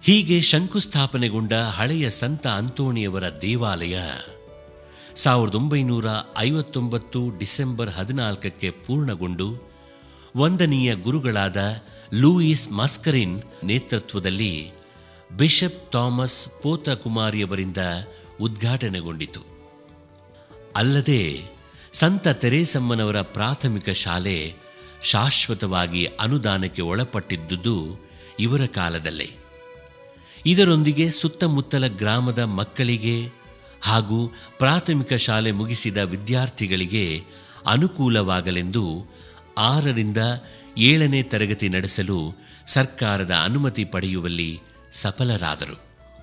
ಹೀಗೆ ಶಂಕುಸ್ಥಾಪನೆಗೊಂಡ ಹಳೆಯ ಸಂತ ಅಂತೋಣಿಯವರ ದೇವಾಲಯ ಸಾವಿರದ ಒಂಬೈನೂರ ಐವತ್ತೊಂಬತ್ತು ಡಿಸೆಂಬರ್ ಹದಿನಾಲ್ಕಕ್ಕೆ ಪೂರ್ಣಗೊಂಡು ವಂದನೀಯ ಗುರುಗಳಾದ ಲೂಯಿಸ್ ಮಸ್ಕರಿನ್ ನೇತೃತ್ವದಲ್ಲಿ ಬಿಷಪ್ ಥಾಮಸ್ ಪೋತಕುಮಾರಿಯವರಿಂದ ಉದ್ಘಾಟನೆಗೊಂಡಿತು ಅಲ್ಲದೆ ಸಂತ ತೆರೇಸಮ್ಮನವರ ಪ್ರಾಥಮಿಕ ಶಾಲೆ ಶಾಶ್ವತವಾಗಿ ಅನುದಾನಕ್ಕೆ ಒಳಪಟ್ಟಿದ್ದುದು ಇವರ ಕಾಲದಲ್ಲೇ ಇದರೊಂದಿಗೆ ಸುತ್ತಮುತ್ತಲ ಗ್ರಾಮದ ಮಕ್ಕಳಿಗೆ ಹಾಗೂ ಪ್ರಾಥಮಿಕ ಶಾಲೆ ಮುಗಿಸಿದ ವಿದ್ಯಾರ್ಥಿಗಳಿಗೆ ಅನುಕೂಲವಾಗಲೆಂದು ಆರರಿಂದ ಏಳನೇ ತರಗತಿ ನಡೆಸಲು ಸರ್ಕಾರದ ಅನುಮತಿ ಪಡೆಯುವಲ್ಲಿ ಸಫಲರಾದರು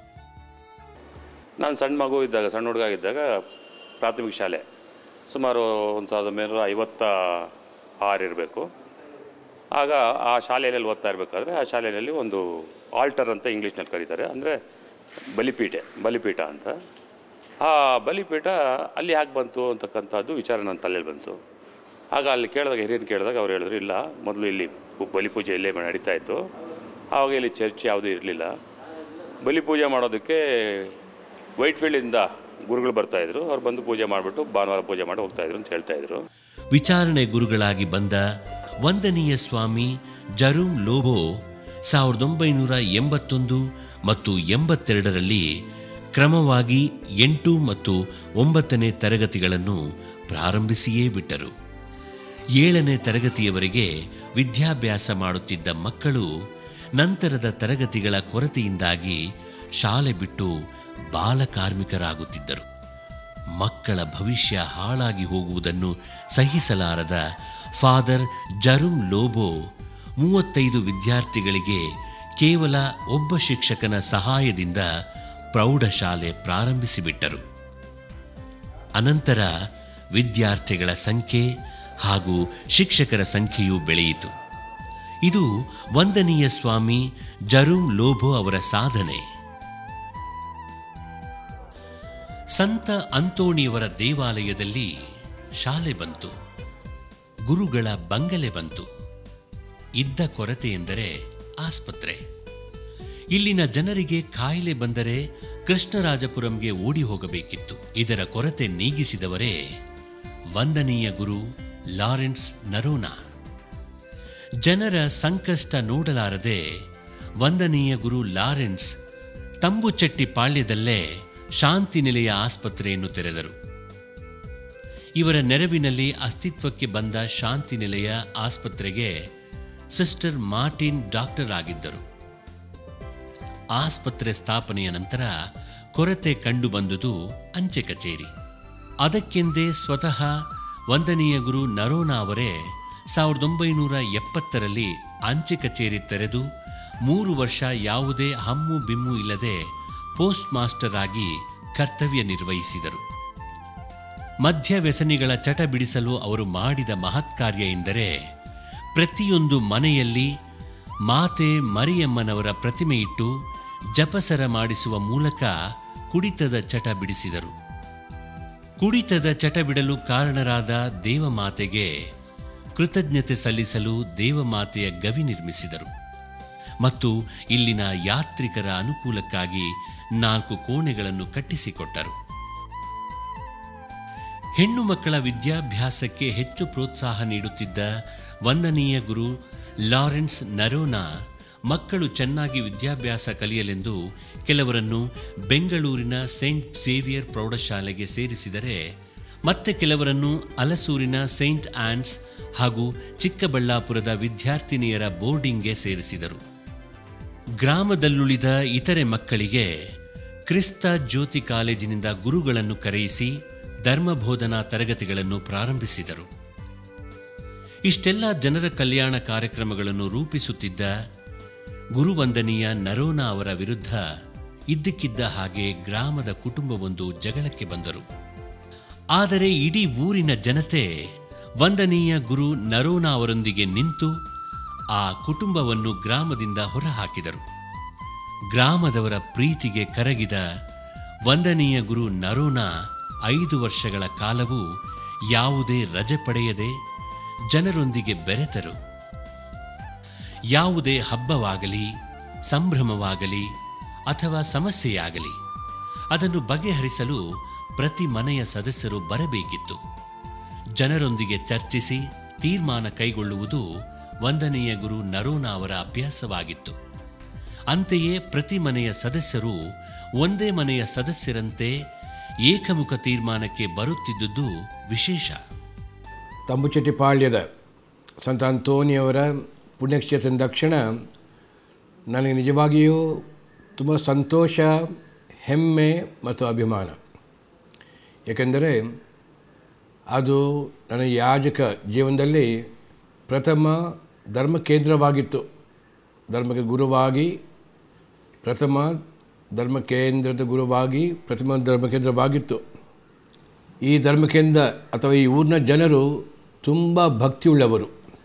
ನಾನು ಸಣ್ಣ ಮಗು ಇದ್ದಾಗ ಸಣ್ಣ ಹುಡುಗ ಇದ್ದಾಗ ಪ್ರಾಥಮಿಕ ಶಾಲೆ ಸುಮಾರು ಒಂದು ಸಾವಿರದ ಒಂಬೈನೂರ ಐವತ್ತ ಆರು ಇರಬೇಕು ಆಗ ಆ ಶಾಲೆಯಲ್ಲಿ ಓದ್ತಾ ಇರಬೇಕಾದ್ರೆ ಆ ಶಾಲೆಯಲ್ಲಿ ಒಂದು ಆಲ್ಟರ್ ಅಂತ ಇಂಗ್ಲೀಷ್ನಲ್ಲಿ ಕರೀತಾರೆ ಅಂದರೆ ಬಲಿಪೀಠೆ ಬಲಿಪೀಠ ಅಂತ ಆ ಬಲಿಪೀಠ ಅಲ್ಲಿ ಯಾಕೆ ಬಂತು ಅಂತಕ್ಕಂಥದ್ದು ವಿಚಾರ ನನ್ನ ತಲೆಯಲ್ಲಿ ಬಂತು ಆಗ ಅಲ್ಲಿ ಕೇಳಿದಾಗ ಹಿರಿಯರು ಕೇಳಿದಾಗ ಅವ್ರು ಹೇಳಿದ್ರು ಇಲ್ಲ ಮೊದಲು ಇಲ್ಲಿ ಪು- ಬಲಿಪೂಜೆ ಇಲ್ಲೇ ನಡೀತಾ ಇತ್ತು ಆವಾಗ ಇಲ್ಲಿ ಚರ್ಚ್ ಯಾವುದೂ ಇರಲಿಲ್ಲ ಬಲಿ ಪೂಜೆ ಮಾಡೋದಕ್ಕೆ ವೈಟ್ಫೀಲ್ಡಿಂದ ಗುರುಗಳು ಬರ್ತಾಯಿದ್ರು ಅವ್ರು ಬಂದು ಪೂಜೆ ಮಾಡಿಬಿಟ್ಟು ಭಾನುವಾರ ಪೂಜೆ ಮಾಡಿ ಹೋಗ್ತಾಯಿದ್ರು ಅಂತ ಹೇಳ್ತಾಯಿದ್ರು ವಿಚಾರಣೆ ಗುರುಗಳಾಗಿ ಬಂದ ವಂದನೀಯ ಸ್ವಾಮಿ ಜರೂಮ್ ಲೋಬೋ ಸಾವಿರದ ಒಂಬೈನೂರ ಎಂಬತ್ತೊಂದು ಮತ್ತು ಎಂಬತ್ತೆರಡರಲ್ಲಿ ಕ್ರಮವಾಗಿ ಎಂಟು ಮತ್ತು ಒಂಬತ್ತನೇ ತರಗತಿಗಳನ್ನು ಪ್ರಾರಂಭಿಸಿಯೇ ಬಿಟ್ಟರು ಏಳನೇ ತರಗತಿಯವರೆಗೆ ವಿದ್ಯಾಭ್ಯಾಸ ಮಾಡುತ್ತಿದ್ದ ಮಕ್ಕಳು ನಂತರದ ತರಗತಿಗಳ ಕೊರತೆಯಿಂದಾಗಿ ಶಾಲೆ ಬಿಟ್ಟು ಬಾಲಕಾರ್ಮಿಕರಾಗುತ್ತಿದ್ದರು ಮಕ್ಕಳ ಭವಿಷ್ಯ ಹಾಳಾಗಿ ಹೋಗುವುದನ್ನು ಸಹಿಸಲಾರದ ಫಾದರ್ ಜರುಮ್ ಲೋಬೋ ಮೂವತ್ತೈದು ವಿದ್ಯಾರ್ಥಿಗಳಿಗೆ ಕೇವಲ ಒಬ್ಬ ಶಿಕ್ಷಕನ ಸಹಾಯದಿಂದ ಪ್ರೌಢಶಾಲೆ ಪ್ರಾರಂಭಿಸಿಬಿಟ್ಟರು ಅನಂತರ ವಿದ್ಯಾರ್ಥಿಗಳ ಸಂಖ್ಯೆ ಹಾಗೂ ಶಿಕ್ಷಕರ ಸಂಖ್ಯೆಯೂ ಬೆಳೆಯಿತು ಇದು ವಂದನೀಯ ಸ್ವಾಮಿ ಜರೂಮ್ ಲೋಬೋ ಅವರ ಸಾಧನೆ ಸಂತ ಅಂತೋಣಿಯವರ ದೇವಾಲಯದಲ್ಲಿ ಶಾಲೆ ಬಂತು ಗುರುಗಳ ಬಂಗಲೆ ಬಂತು ಇದ್ದ ಕೊರತೆ ಎಂದರೆ ಆಸ್ಪತ್ರೆ ಇಲ್ಲಿನ ಜನರಿಗೆ ಕಾಯಿಲೆ ಬಂದರೆ ಕೃಷ್ಣರಾಜಪುರಂಗೆ ಓಡಿ ಹೋಗಬೇಕಿತ್ತು ಇದರ ಕೊರತೆ ನೀಗಿಸಿದವರೇ ವಂದನೀಯ ಗುರು ಲಾರೆನ್ಸ್ ನರೋನಾ ಜನರ ಸಂಕಷ್ಟ ನೋಡಲಾರದೆ ವಂದನೀಯ ಗುರು ಲಾರೆನ್ಸ್ ತಂಬುಚೆಟ್ಟಿ ಪಾಳ್ಯದಲ್ಲೇ ಶಾಂತಿ ನಿಲಯ ಆಸ್ಪತ್ರೆಯನ್ನು ತೆರೆದರು ಇವರ ನೆರವಿನಲ್ಲಿ ಅಸ್ತಿತ್ವಕ್ಕೆ ಬಂದ ಶಾಂತಿ ನಿಲಯ ಆಸ್ಪತ್ರೆಗೆ ಸಿಸ್ಟರ್ ಮಾರ್ಟಿನ್ ಡಾಕ್ಟರ್ ಆಗಿದ್ದರು ಆಸ್ಪತ್ರೆ ಸ್ಥಾಪನೆಯ ನಂತರ ಕೊರತೆ ಕಂಡುಬಂದುದು ಅಂಚೆ ಕಚೇರಿ ಅದಕ್ಕೆಂದೇ ಸ್ವತಃ ವಂದನೀಯ ಗುರು ನರೋನಾ ಅವರೇ ಸಾವಿರದ ಒಂಬೈನೂರ ಎಪ್ಪತ್ತರಲ್ಲಿ ಅಂಚೆ ಕಚೇರಿ ತೆರೆದು ಮೂರು ವರ್ಷ ಯಾವುದೇ ಹಮ್ಮು ಬಿಮ್ಮು ಇಲ್ಲದೆ ಪೋಸ್ಟ್ ಮಾಸ್ಟರ್ ಆಗಿ ಕರ್ತವ್ಯ ನಿರ್ವಹಿಸಿದರು ಮದ್ಯ ವ್ಯಸನಿಗಳ ಚಟ ಬಿಡಿಸಲು ಅವರು ಮಾಡಿದ ಮಹತ್ ಕಾರ್ಯ ಎಂದರೆ ಪ್ರತಿಯೊಂದು ಮನೆಯಲ್ಲಿ ಮಾತೆ ಮರಿಯಮ್ಮನವರ ಪ್ರತಿಮೆ ಇಟ್ಟು ಜಪಸರ ಮಾಡಿಸುವ ಮೂಲಕ ಕುಡಿತದ ಚಟ ಬಿಡಿಸಿದರು ಕುಡಿತದ ಚಟ ಬಿಡಲು ಕಾರಣರಾದ ದೇವಮಾತೆಗೆ ಕೃತಜ್ಞತೆ ಸಲ್ಲಿಸಲು ದೇವಮಾತೆಯ ಗವಿ ನಿರ್ಮಿಸಿದರು ಮತ್ತು ಇಲ್ಲಿನ ಯಾತ್ರಿಕರ ಅನುಕೂಲಕ್ಕಾಗಿ ನಾಲ್ಕು ಕೋಣೆಗಳನ್ನು ಕಟ್ಟಿಸಿಕೊಟ್ಟರು ಹೆಣ್ಣು ಮಕ್ಕಳ ವಿದ್ಯಾಭ್ಯಾಸಕ್ಕೆ ಹೆಚ್ಚು ಪ್ರೋತ್ಸಾಹ ನೀಡುತ್ತಿದ್ದ ವಂದನೀಯ ಗುರು ಲಾರೆನ್ಸ್ ನರೋನಾ ಮಕ್ಕಳು ಚೆನ್ನಾಗಿ ವಿದ್ಯಾಭ್ಯಾಸ ಕಲಿಯಲೆಂದು ಕೆಲವರನ್ನು ಬೆಂಗಳೂರಿನ ಸೇಂಟ್ ಝೇವಿಯರ್ ಪ್ರೌಢಶಾಲೆಗೆ ಸೇರಿಸಿದರೆ ಮತ್ತೆ ಕೆಲವರನ್ನು ಅಲಸೂರಿನ ಸೇಂಟ್ ಆನ್ಸ್ ಹಾಗೂ ಚಿಕ್ಕಬಳ್ಳಾಪುರದ ವಿದ್ಯಾರ್ಥಿನಿಯರ ಬೋರ್ಡಿಂಗ್ಗೆ ಸೇರಿಸಿದರು ಗ್ರಾಮದಲ್ಲುಳಿದ ಇತರೆ ಮಕ್ಕಳಿಗೆ ಕ್ರಿಸ್ತ ಜ್ಯೋತಿ ಕಾಲೇಜಿನಿಂದ ಗುರುಗಳನ್ನು ಕರೆಯಿಸಿ ಧರ್ಮಬೋಧನಾ ತರಗತಿಗಳನ್ನು ಪ್ರಾರಂಭಿಸಿದರು ಇಷ್ಟೆಲ್ಲ ಜನರ ಕಲ್ಯಾಣ ಕಾರ್ಯಕ್ರಮಗಳನ್ನು ರೂಪಿಸುತ್ತಿದ್ದ ಗುರುವಂದನೀಯ ನರೋನಾ ಅವರ ವಿರುದ್ಧ ಇದ್ದಕ್ಕಿದ್ದ ಹಾಗೆ ಗ್ರಾಮದ ಕುಟುಂಬವೊಂದು ಜಗಳಕ್ಕೆ ಬಂದರು ಆದರೆ ಇಡೀ ಊರಿನ ಜನತೆ ವಂದನೀಯ ಗುರು ನರೋನಾ ಅವರೊಂದಿಗೆ ನಿಂತು ಆ ಕುಟುಂಬವನ್ನು ಗ್ರಾಮದಿಂದ ಹೊರಹಾಕಿದರು ಗ್ರಾಮದವರ ಪ್ರೀತಿಗೆ ಕರಗಿದ ವಂದನೀಯ ಗುರು ನರೋನಾ ಐದು ವರ್ಷಗಳ ಕಾಲವೂ ಯಾವುದೇ ರಜೆ ಪಡೆಯದೆ ಜನರೊಂದಿಗೆ ಬೆರೆತರು ಯಾವುದೇ ಹಬ್ಬವಾಗಲಿ ಸಂಭ್ರಮವಾಗಲಿ ಅಥವಾ ಸಮಸ್ಯೆಯಾಗಲಿ ಅದನ್ನು ಬಗೆಹರಿಸಲು ಪ್ರತಿ ಮನೆಯ ಸದಸ್ಯರು ಬರಬೇಕಿತ್ತು ಜನರೊಂದಿಗೆ ಚರ್ಚಿಸಿ ತೀರ್ಮಾನ ಕೈಗೊಳ್ಳುವುದು ವಂದನೆಯ ಗುರು ನರೋನ ಅವರ ಅಭ್ಯಾಸವಾಗಿತ್ತು ಅಂತೆಯೇ ಪ್ರತಿ ಮನೆಯ ಸದಸ್ಯರು ಒಂದೇ ಮನೆಯ ಸದಸ್ಯರಂತೆ ಏಕಮುಖ ತೀರ್ಮಾನಕ್ಕೆ ಬರುತ್ತಿದ್ದುದು ವಿಶೇಷ ತಂಬುಚೆಟ್ಟಿಪಾಳ್ಯದ ಸಂತ ಅಂತೋನಿಯವರ ಪುಣ್ಯಕ್ಷೇತ್ರದ ದಕ್ಷಿಣ ನನಗೆ ನಿಜವಾಗಿಯೂ ತುಂಬ ಸಂತೋಷ ಹೆಮ್ಮೆ ಮತ್ತು ಅಭಿಮಾನ ಏಕೆಂದರೆ ಅದು ನನ್ನ ಯಾಜಕ ಜೀವನದಲ್ಲಿ ಪ್ರಥಮ ಧರ್ಮ ಕೇಂದ್ರವಾಗಿತ್ತು ಧರ್ಮಕ್ಕೆ ಗುರುವಾಗಿ ಪ್ರಥಮ ಧರ್ಮ ಕೇಂದ್ರದ ಗುರುವಾಗಿ ಪ್ರಥಮ ಧರ್ಮ ಕೇಂದ್ರವಾಗಿತ್ತು ಈ ಧರ್ಮಕೇಂದ್ರ ಅಥವಾ ಈ ಊರಿನ ಜನರು ತುಂಬ ಭಕ್ತಿಯುಳ್ಳವರು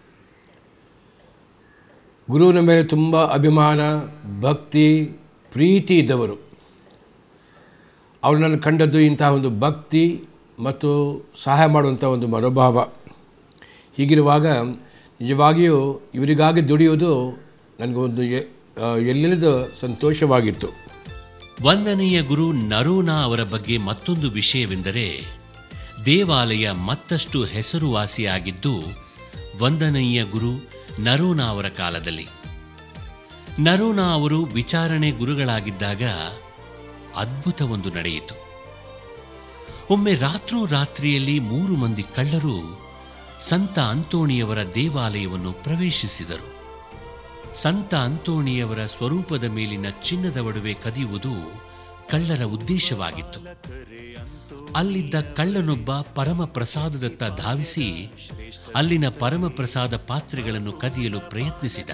ಗುರುವಿನ ಮೇಲೆ ತುಂಬ ಅಭಿಮಾನ ಭಕ್ತಿ ಪ್ರೀತಿ ಇದ್ದವರು ಅವರು ನನ್ನ ಕಂಡದ್ದು ಇಂತಹ ಒಂದು ಭಕ್ತಿ ಮತ್ತು ಸಹಾಯ ಮಾಡುವಂಥ ಒಂದು ಮನೋಭಾವ ಹೀಗಿರುವಾಗ ನಿಜವಾಗಿಯೂ ಇವರಿಗಾಗಿ ದುಡಿಯುವುದು ನನಗೊಂದು ಎ- ಆ, ಎಲ್ಲಿಲ್ಲದ ಸಂತೋಷವಾಗಿತ್ತು ವಂದನೆಯ ಗುರು ನರೋನಾ ಅವರ ಬಗ್ಗೆ ಮತ್ತೊಂದು ವಿಷಯವೆಂದರೆ ದೇವಾಲಯ ಮತ್ತಷ್ಟು ಹೆಸರುವಾಸಿಯಾಗಿದ್ದು ವಂದನೀಯ ಗುರು ನರೋನಾ ಅವರ ಕಾಲದಲ್ಲಿ ನರೋನಾ ಅವರು ವಿಚಾರಣೆ ಗುರುಗಳಾಗಿದ್ದಾಗ ಅದ್ಭುತವೊಂದು ನಡೆಯಿತು ಒಮ್ಮೆ ರಾತ್ರೋರಾತ್ರಿಯಲ್ಲಿ ಮೂರು ಮಂದಿ ಕಳ್ಳರು ಸಂತ ಅಂತೋಣಿಯವರ ದೇವಾಲಯವನ್ನು ಪ್ರವೇಶಿಸಿದರು ಸಂತ ಅಂತೋಣಿಯವರ ಸ್ವರೂಪದ ಮೇಲಿನ ಚಿನ್ನದ ಒಡವೆ ಕದಿಯುವುದು ಕಳ್ಳರ ಉದ್ದೇಶವಾಗಿತ್ತು ಅಲ್ಲಿದ್ದ ಕಳ್ಳನೊಬ್ಬ ಪರಮ ಪ್ರಸಾದದತ್ತ ಧಾವಿಸಿ ಅಲ್ಲಿನ ಪರಮ ಪ್ರಸಾದ ಪಾತ್ರೆಗಳನ್ನು ಕದಿಯಲು ಪ್ರಯತ್ನಿಸಿದ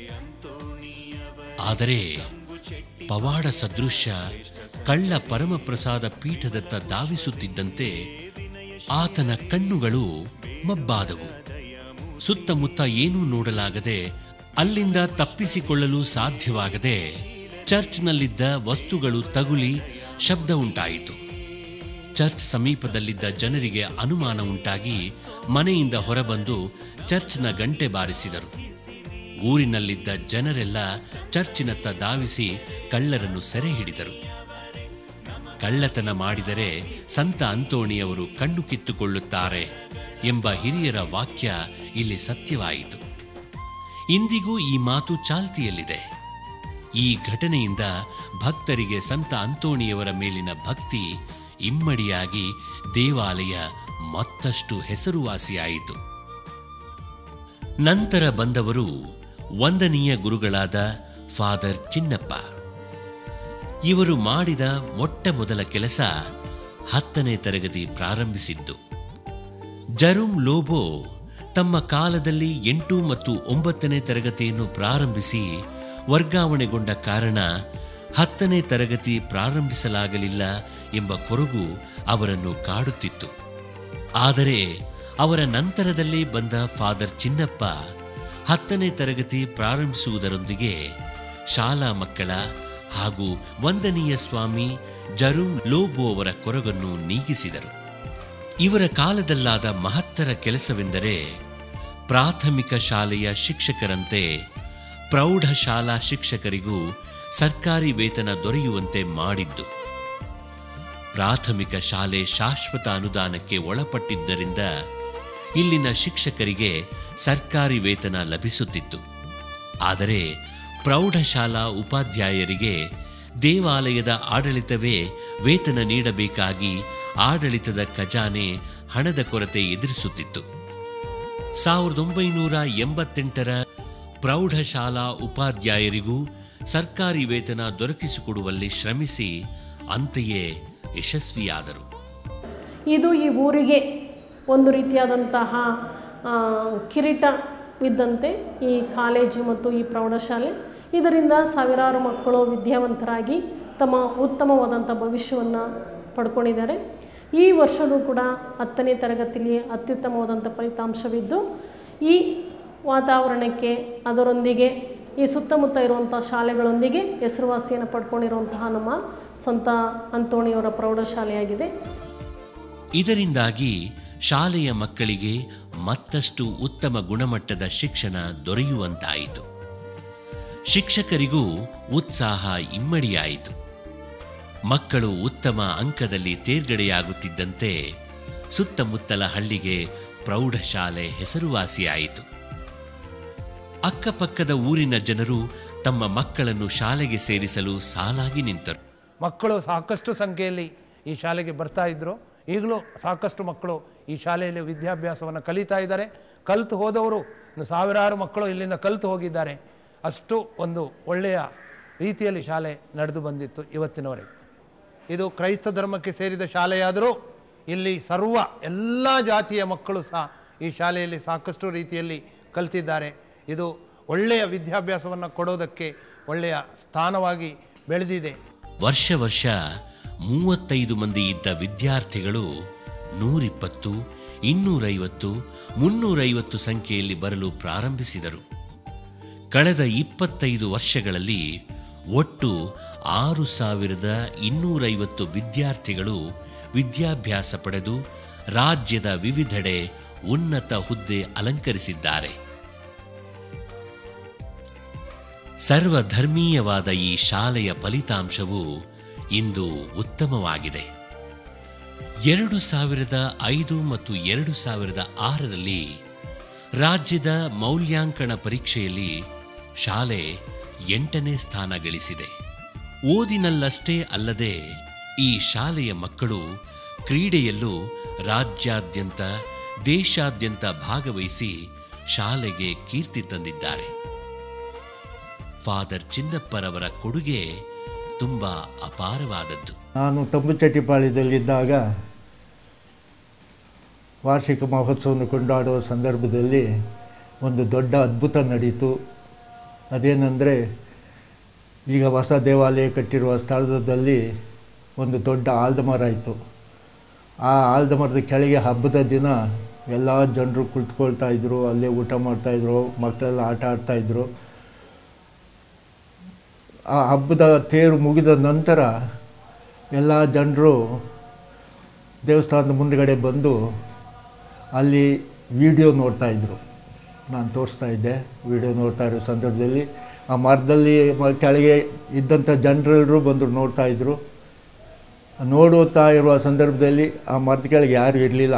ಆದರೆ ಪವಾಡ ಸದೃಶ್ಯ ಕಳ್ಳ ಪರಮಪ್ರಸಾದ ಪೀಠದತ್ತ ಧಾವಿಸುತ್ತಿದ್ದಂತೆ ಆತನ ಕಣ್ಣುಗಳು ಮಬ್ಬಾದವು ಸುತ್ತಮುತ್ತ ಏನೂ ನೋಡಲಾಗದೆ ಅಲ್ಲಿಂದ ತಪ್ಪಿಸಿಕೊಳ್ಳಲು ಸಾಧ್ಯವಾಗದೆ ಚರ್ಚ್ನಲ್ಲಿದ್ದ ವಸ್ತುಗಳು ತಗುಲಿ ಶಬ್ದ ಉಂಟಾಯಿತು ಚರ್ಚ್ ಸಮೀಪದಲ್ಲಿದ್ದ ಜನರಿಗೆ ಅನುಮಾನ ಉಂಟಾಗಿ ಮನೆಯಿಂದ ಹೊರಬಂದು ಚರ್ಚ್ನ ಗಂಟೆ ಬಾರಿಸಿದರು ಊರಿನಲ್ಲಿದ್ದ ಜನರೆಲ್ಲ ಚರ್ಚಿನತ್ತ ಧಾವಿಸಿ ಕಳ್ಳರನ್ನು ಸೆರೆ ಹಿಡಿದರು ಕಳ್ಳತನ ಮಾಡಿದರೆ ಸಂತ ಅಂತೋಣಿಯವರು ಕಣ್ಣು ಕಿತ್ತುಕೊಳ್ಳುತ್ತಾರೆ ಎಂಬ ಹಿರಿಯರ ವಾಕ್ಯ ಇಲ್ಲಿ ಸತ್ಯವಾಯಿತು ಇಂದಿಗೂ ಈ ಮಾತು ಚಾಲ್ತಿಯಲ್ಲಿದೆ ಈ ಘಟನೆಯಿಂದ ಭಕ್ತರಿಗೆ ಸಂತ ಅಂತೋಣಿಯವರ ಮೇಲಿನ ಭಕ್ತಿ ಇಮ್ಮಡಿಯಾಗಿ ದೇವಾಲಯ ಮತ್ತಷ್ಟು ಹೆಸರುವಾಸಿಯಾಯಿತು ನಂತರ ಬಂದವರು ವಂದನೀಯ ಗುರುಗಳಾದ ಫಾದರ್ ಚಿನ್ನಪ್ಪ ಇವರು ಮಾಡಿದ ಮೊಟ್ಟ ಮೊದಲ ಕೆಲಸ ಹತ್ತನೇ ತರಗತಿ ಪ್ರಾರಂಭಿಸಿದ್ದು ಜರುಮ್ ಲೋಬೋ ತಮ್ಮ ಕಾಲದಲ್ಲಿ ಎಂಟು ಮತ್ತು ಒಂಬತ್ತನೇ ತರಗತಿಯನ್ನು ಪ್ರಾರಂಭಿಸಿ ವರ್ಗಾವಣೆಗೊಂಡ ಕಾರಣ ಹತ್ತನೇ ತರಗತಿ ಪ್ರಾರಂಭಿಸಲಾಗಲಿಲ್ಲ ಎಂಬ ಕೊರಗು ಅವರನ್ನು ಕಾಡುತ್ತಿತ್ತು ಆದರೆ ಅವರ ನಂತರದಲ್ಲಿ ಬಂದ ಫಾದರ್ ಚಿನ್ನಪ್ಪ ಹತ್ತನೇ ತರಗತಿ ಪ್ರಾರಂಭಿಸುವುದರೊಂದಿಗೆ ಶಾಲಾ ಮಕ್ಕಳ ಹಾಗೂ ವಂದನೀಯ ಸ್ವಾಮಿ ಜರುಮ್ ಲೋಬೋ ಅವರ ಕೊರಗನ್ನು ನೀಗಿಸಿದರು ಇವರ ಕಾಲದಲ್ಲಾದ ಮಹತ್ತರ ಕೆಲಸವೆಂದರೆ ಪ್ರಾಥಮಿಕ ಶಾಲೆಯ ಶಿಕ್ಷಕರಂತೆ ಪ್ರೌಢಶಾಲಾ ಶಿಕ್ಷಕರಿಗೂ ಸರ್ಕಾರಿ ವೇತನ ದೊರೆಯುವಂತೆ ಮಾಡಿದ್ದು ಪ್ರಾಥಮಿಕ ಶಾಲೆ ಶಾಶ್ವತ ಅನುದಾನಕ್ಕೆ ಒಳಪಟ್ಟಿದ್ದರಿಂದ ಇಲ್ಲಿನ ಶಿಕ್ಷಕರಿಗೆ ಸರ್ಕಾರಿ ವೇತನ ಲಭಿಸುತ್ತಿತ್ತು ಆದರೆ ಪ್ರೌಢಶಾಲಾ ಉಪಾಧ್ಯಾಯರಿಗೆ ದೇವಾಲಯದ ಆಡಳಿತವೇ ವೇತನ ನೀಡಬೇಕಾಗಿ ಆಡಳಿತದ ಖಜಾನೆ ಹಣದ ಕೊರತೆ ಎದುರಿಸುತ್ತಿತ್ತು ಸಾವಿರದ ಒಂಬೈನೂರ ಎಂಬತ್ತೆಂಟರ ಪ್ರೌಢಶಾಲಾ ಉಪಾಧ್ಯಾಯರಿಗೂ ಸರ್ಕಾರಿ ವೇತನ ದೊರಕಿಸಿಕೊಡುವಲ್ಲಿ ಶ್ರಮಿಸಿ ಅಂತೆಯೇ ಯಶಸ್ವಿಯಾದರು ಇದು ಈ ಊರಿಗೆ ಒಂದು ರೀತಿಯಾದಂತಹ ಆ, ಕಿರೀಟವಿದ್ದಂತೆ ಈ ಕಾಲೇಜು ಮತ್ತು ಈ ಪ್ರೌಢಶಾಲೆ ಇದರಿಂದ ಸಾವಿರಾರು ಮಕ್ಕಳು ವಿದ್ಯಾವಂತರಾಗಿ ತಮ್ಮ ಉತ್ತಮವಾದಂಥ ಭವಿಷ್ಯವನ್ನು ಪಡ್ಕೊಂಡಿದ್ದಾರೆ ಈ ವರ್ಷವೂ ಕೂಡ ಹತ್ತನೇ ತರಗತಿಯಲ್ಲಿ ಅತ್ಯುತ್ತಮವಾದಂಥ ಫಲಿತಾಂಶವಿದ್ದು ಈ ವಾತಾವರಣಕ್ಕೆ ಅದರೊಂದಿಗೆ ಈ ಸುತ್ತಮುತ್ತ ಇರುವಂಥ ಶಾಲೆಗಳೊಂದಿಗೆ ಹೆಸರುವಾಸಿಯನ್ನು ಪಡ್ಕೊಂಡಿರುವಂತಹ ನಮ್ಮ ಸಂತ ಅಂತೋಣಿಯವರ ಪ್ರೌಢಶಾಲೆಯಾಗಿದೆ ಇದರಿಂದಾಗಿ ಶಾಲೆಯ ಮಕ್ಕಳಿಗೆ ಮತ್ತಷ್ಟು ಉತ್ತಮ ಗುಣಮಟ್ಟದ ಶಿಕ್ಷಣ ದೊರೆಯುವಂತಾಯಿತು ಶಿಕ್ಷಕರಿಗೂ ಉತ್ಸಾಹ ಇಮ್ಮಡಿಯಾಯಿತು ಮಕ್ಕಳು ಉತ್ತಮ ಅಂಕದಲ್ಲಿ ತೇರ್ಗಡೆಯಾಗುತ್ತಿದ್ದಂತೆ ಸುತ್ತಮುತ್ತಲ ಹಳ್ಳಿಗೆ ಪ್ರೌಢಶಾಲೆ ಹೆಸರುವಾಸಿಯಾಯಿತು ಅಕ್ಕಪಕ್ಕದ ಊರಿನ ಜನರು ತಮ್ಮ ಮಕ್ಕಳನ್ನು ಶಾಲೆಗೆ ಸೇರಿಸಲು ಸಾಲಾಗಿ ನಿಂತರು ಮಕ್ಕಳು ಸಾಕಷ್ಟು ಸಂಖ್ಯೆಯಲ್ಲಿ ಈ ಶಾಲೆಗೆ ಬರ್ತಾ ಇದ್ದರು ಈಗಲೂ ಸಾಕಷ್ಟು ಮಕ್ಕಳು ಈ ಶಾಲೆಯಲ್ಲಿ ವಿದ್ಯಾಭ್ಯಾಸವನ್ನು ಕಲಿತಾ ಇದ್ದಾರೆ ಕಲಿತು ಹೋದವರು ಇನ್ನು ಸಾವಿರಾರು ಮಕ್ಕಳು ಇಲ್ಲಿಂದ ಕಲಿತು ಹೋಗಿದ್ದಾರೆ ಅಷ್ಟು ಒಂದು ಒಳ್ಳೆಯ ರೀತಿಯಲ್ಲಿ ಶಾಲೆ ನಡೆದು ಬಂದಿತ್ತು ಇವತ್ತಿನವರೆಗೆ ಇದು ಕ್ರೈಸ್ತ ಧರ್ಮಕ್ಕೆ ಸೇರಿದ ಶಾಲೆಯಾದರೂ ಇಲ್ಲಿ ಸರ್ವ ಎಲ್ಲ ಜಾತಿಯ ಮಕ್ಕಳು ಸಹ ಈ ಶಾಲೆಯಲ್ಲಿ ಸಾಕಷ್ಟು ರೀತಿಯಲ್ಲಿ ಕಲಿತಿದ್ದಾರೆ ಇದು ಒಳ್ಳೆಯ ವಿದ್ಯಾಭ್ಯಾಸವನ್ನು ಕೊಡೋದಕ್ಕೆ ಒಳ್ಳೆಯ ಸ್ಥಾನವಾಗಿ ಬೆಳೆದಿದೆ ವರ್ಷ ವರ್ಷ ಮೂವತ್ತೈದು ಮಂದಿ ಇದ್ದ ವಿದ್ಯಾರ್ಥಿಗಳು ನೂರಿಪ್ಪತ್ತು ಇನ್ನೂರೈವತ್ತು ಮುನ್ನೂರೈವತ್ತು ಸಂಖ್ಯೆಯಲ್ಲಿ ಬರಲು ಪ್ರಾರಂಭಿಸಿದರು ಕಳೆದ ಇಪ್ಪತ್ತೈದು ವರ್ಷಗಳಲ್ಲಿ ಒಟ್ಟು ಆರು ಸಾವಿರದ ಇನ್ನೂರೈವತ್ತು ವಿದ್ಯಾರ್ಥಿಗಳು ವಿದ್ಯಾಭ್ಯಾಸ ಪಡೆದು ರಾಜ್ಯದ ವಿವಿಧೆಡೆ ಉನ್ನತ ಹುದ್ದೆ ಅಲಂಕರಿಸಿದ್ದಾರೆ ಸರ್ವಧರ್ಮೀಯವಾದ ಈ ಶಾಲೆಯ ಫಲಿತಾಂಶವು ಇಂದು ಉತ್ತಮವಾಗಿದೆ ಎರಡು ಸಾವಿರದ ಐದು ಮತ್ತು ಎರಡು ಸಾವಿರದ ಆರರಲ್ಲಿ ರಾಜ್ಯದ ಮೌಲ್ಯಾಂಕನ ಪರೀಕ್ಷೆಯಲ್ಲಿ ಶಾಲೆ ಎಂಟನೇ ಸ್ಥಾನ ಗಳಿಸಿದೆ ಓದಿನಲ್ಲಷ್ಟೇ ಅಲ್ಲದೆ ಈ ಶಾಲೆಯ ಮಕ್ಕಳು ಕ್ರೀಡೆಯಲ್ಲೂ ರಾಜ್ಯಾದ್ಯಂತ ದೇಶಾದ್ಯಂತ ಭಾಗವಹಿಸಿ ಶಾಲೆಗೆ ಕೀರ್ತಿ ತಂದಿದ್ದಾರೆ ಫಾದರ್ ಚಿನ್ನಪ್ಪರವರ ಕೊಡುಗೆ ತುಂಬ ಅಪಾರವಾದದ್ದು ನಾನು ತಂಬುಚಟ್ಟಿಪಾಳ್ಯದಲ್ಲಿದ್ದಾಗ ವಾರ್ಷಿಕ ಮಹೋತ್ಸವವನ್ನು ಕೊಂಡಾಡುವ ಸಂದರ್ಭದಲ್ಲಿ ಒಂದು ದೊಡ್ಡ ಅದ್ಭುತ ನಡೀತು ಅದೇನೆಂದರೆ ಈಗ ಹೊಸ ದೇವಾಲಯ ಕಟ್ಟಿರುವ ಸ್ಥಳದಲ್ಲಿ ಒಂದು ದೊಡ್ಡ ಆಲ್ದ ಮರ ಇತ್ತು ಆ ಆಲ್ದ ಮರದ ಕೆಳಗೆ ಹಬ್ಬದ ದಿನ ಎಲ್ಲ ಜನರು ಕುಳಿತುಕೊಳ್ತಾ ಇದ್ರು ಅಲ್ಲೇ ಊಟ ಮಾಡ್ತಾಯಿದ್ರು ಮಕ್ಕಳೆಲ್ಲ ಆಟ ಆಡ್ತಾಯಿದ್ರು ಆ ಹಬ್ಬದ ತೇರು ಮುಗಿದ ನಂತರ ಎಲ್ಲ ಜನರು ದೇವಸ್ಥಾನದ ಮುಂದುಗಡೆ ಬಂದು ಅಲ್ಲಿ ವಿಡಿಯೋ ನೋಡ್ತಾಯಿದ್ರು ನಾನು ತೋರಿಸ್ತಾ ಇದ್ದೆ ವಿಡಿಯೋ ನೋಡ್ತಾ ಇರೋ ಸಂದರ್ಭದಲ್ಲಿ ಆ ಮರದಲ್ಲಿ ಮ- ಕೆಳಗೆ ಇದ್ದಂಥ ಜನರೆಲ್ಲರೂ ಬಂದು ನೋಡ್ತಾ ಇದ್ರು ನೋಡುತ್ತಾ ಇರುವ ಸಂದರ್ಭದಲ್ಲಿ ಆ ಮರದ ಕೆಳಗೆ ಯಾರೂ ಇರಲಿಲ್ಲ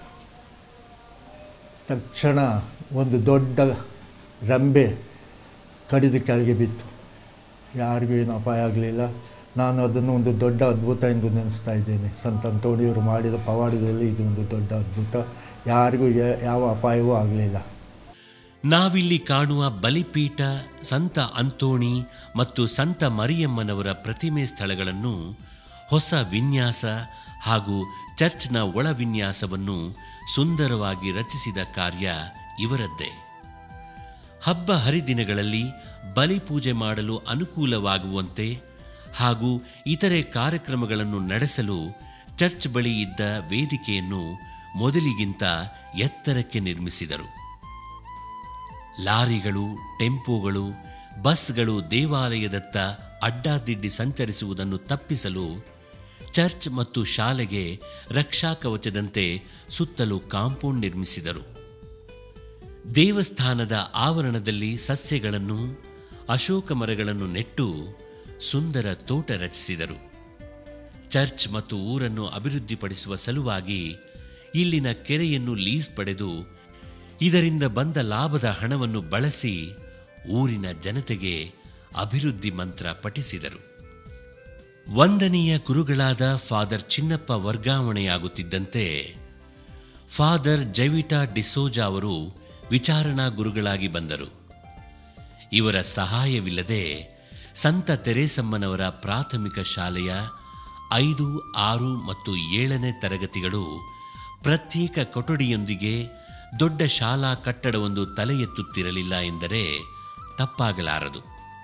ತಕ್ಷಣ ಒಂದು ದೊಡ್ಡ ರಂಬೆ ಕಡಿದು ಕೆಳಗೆ ಬಿತ್ತು ಯಾರಿಗೂ ಏನು ಅಪಾಯ ಆಗಲಿಲ್ಲ ನಾನು ಅದನ್ನು ಒಂದು ದೊಡ್ಡ ಅದ್ಭುತ ಎಂದು ನೆನೆಸ್ತಾ ಇದ್ದೇನೆ ಸಂತ ಅಂತೋಣಿಯವರು ಮಾಡಿದ ಪವಾಡದಲ್ಲಿ ಇದು ಒಂದು ದೊಡ್ಡ ಅದ್ಭುತ ಯಾರಿಗೂ ಯಾ- ಯಾವ ಅಪಾಯವೂ ಆಗಲಿಲ್ಲ ನಾವಿಲ್ಲಿ ಕಾಣುವ ಬಲಿಪೀಠ ಸಂತ ಅಂತೋಣಿ ಮತ್ತು ಸಂತ ಮರಿಯಮ್ಮನವರ ಪ್ರತಿಮೆ ಸ್ಥಳಗಳನ್ನು ಹೊಸ ವಿನ್ಯಾಸ ಹಾಗೂ ಚರ್ಚ್ನ ಒಳ ವಿನ್ಯಾಸವನ್ನು ಸುಂದರವಾಗಿ ರಚಿಸಿದ ಕಾರ್ಯ ಇವರದ್ದೇ ಹಬ್ಬ ಹರಿದಿನಗಳಲ್ಲಿ ಬಲಿಪೂಜೆ ಮಾಡಲು ಅನುಕೂಲವಾಗುವಂತೆ ಹಾಗೂ ಇತರೆ ಕಾರ್ಯಕ್ರಮಗಳನ್ನು ನಡೆಸಲು ಚರ್ಚ್ ಬಳಿ ಇದ್ದ ವೇದಿಕೆಯನ್ನು ಮೊದಲಿಗಿಂತ ಎತ್ತರಕ್ಕೆ ನಿರ್ಮಿಸಿದರು ಲಾರಿಗಳು ಟೆಂಪೋಗಳು ಬಸ್ಗಳು ದೇವಾಲಯದತ್ತ ಅಡ್ಡಾದಿಡ್ಡಿ ಸಂಚರಿಸುವುದನ್ನು ತಪ್ಪಿಸಲು ಚರ್ಚ್ ಮತ್ತು ಶಾಲೆಗೆ ರಕ್ಷಾ ಕವಚದಂತೆ ಸುತ್ತಲೂ ಕಾಂಪೌಂಡ್ ನಿರ್ಮಿಸಿದರು ದೇವಸ್ಥಾನದ ಆವರಣದಲ್ಲಿ ಸಸ್ಯಗಳನ್ನು ಅಶೋಕ ಮರಗಳನ್ನು ನೆಟ್ಟು ಸುಂದರ ತೋಟ ರಚಿಸಿದರು ಚರ್ಚ್ ಮತ್ತು ಊರನ್ನು ಅಭಿವೃದ್ಧಿಪಡಿಸುವ ಸಲುವಾಗಿ ಇಲ್ಲಿನ ಕೆರೆಯನ್ನು ಲೀಸ್ ಪಡೆದು ಇದರಿಂದ ಬಂದ ಲಾಭದ ಹಣವನ್ನು ಬಳಸಿ ಊರಿನ ಜನತೆಗೆ ಅಭಿವೃದ್ಧಿ ಮಂತ್ರ ಪಠಿಸಿದರು ವಂದನೀಯ ಗುರುಗಳಾದ ಫಾದರ್ ಚಿನ್ನಪ್ಪ ವರ್ಗಾವಣೆಯಾಗುತ್ತಿದ್ದಂತೆ ಫಾದರ್ ಜೈವಿಟಾ ಡಿಸೋಜಾ ಅವರು ವಿಚಾರಣಾ ಗುರುಗಳಾಗಿ ಬಂದರು ಇವರ ಸಹಾಯವಿಲ್ಲದೆ ಸಂತ ತೆರೇಸಮ್ಮನವರ ಪ್ರಾಥಮಿಕ ಶಾಲೆಯ ಐದು ಆರು ಮತ್ತು ಏಳನೇ ತರಗತಿಗಳು ಪ್ರತ್ಯೇಕ ಕೊಠಡಿಯೊಂದಿಗೆ ದೊಡ್ಡ ಶಾಲಾ ಕಟ್ಟಡವೊಂದು ತಲೆ ಎತ್ತುತ್ತಿರಲಿಲ್ಲ ಎಂದರೆ ತಪ್ಪಾಗಲಾರದು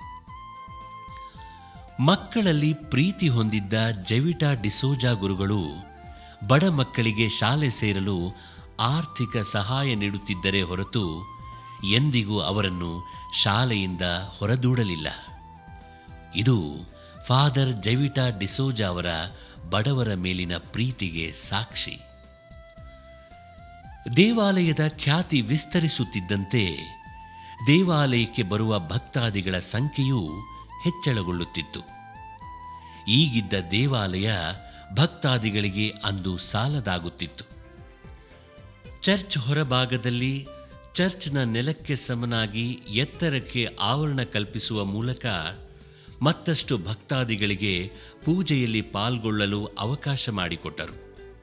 ಮಕ್ಕಳಲ್ಲಿ ಪ್ರೀತಿ ಹೊಂದಿದ್ದ ಜೆವಿಟಾ ಡಿಸೋಜಾ ಗುರುಗಳು ಬಡ ಮಕ್ಕಳಿಗೆ ಶಾಲೆ ಸೇರಲು ಆರ್ಥಿಕ ಸಹಾಯ ನೀಡುತ್ತಿದ್ದರೆ ಹೊರತು ಎಂದಿಗೂ ಅವರನ್ನು ಶಾಲೆಯಿಂದ ಹೊರದೂಡಲಿಲ್ಲ ಇದು ಫಾದರ್ ಜೈವಿಟಾ ಡಿಸೋಜಾ ಅವರ ಬಡವರ ಮೇಲಿನ ಪ್ರೀತಿಗೆ ಸಾಕ್ಷಿ ದೇವಾಲಯದ ಖ್ಯಾತಿ ವಿಸ್ತರಿಸುತ್ತಿದ್ದಂತೆ ದೇವಾಲಯಕ್ಕೆ ಬರುವ ಭಕ್ತಾದಿಗಳ ಸಂಖ್ಯೆಯೂ ಹೆಚ್ಚಳಗೊಳ್ಳುತ್ತಿತ್ತು ಈಗಿದ್ದ ದೇವಾಲಯ ಭಕ್ತಾದಿಗಳಿಗೆ ಅಂದು ಸಾಲದಾಗುತ್ತಿತ್ತು ಚರ್ಚ್ ಹೊರಭಾಗದಲ್ಲಿ ಚರ್ಚ್ನ ನೆಲಕ್ಕೆ ಸಮನಾಗಿ ಎತ್ತರಕ್ಕೆ ಆವರಣ ಕಲ್ಪಿಸುವ ಮೂಲಕ ಮತ್ತಷ್ಟು ಭಕ್ತಾದಿಗಳಿಗೆ ಪೂಜೆಯಲ್ಲಿ ಪಾಲ್ಗೊಳ್ಳಲು ಅವಕಾಶ ಮಾಡಿಕೊಟ್ಟರು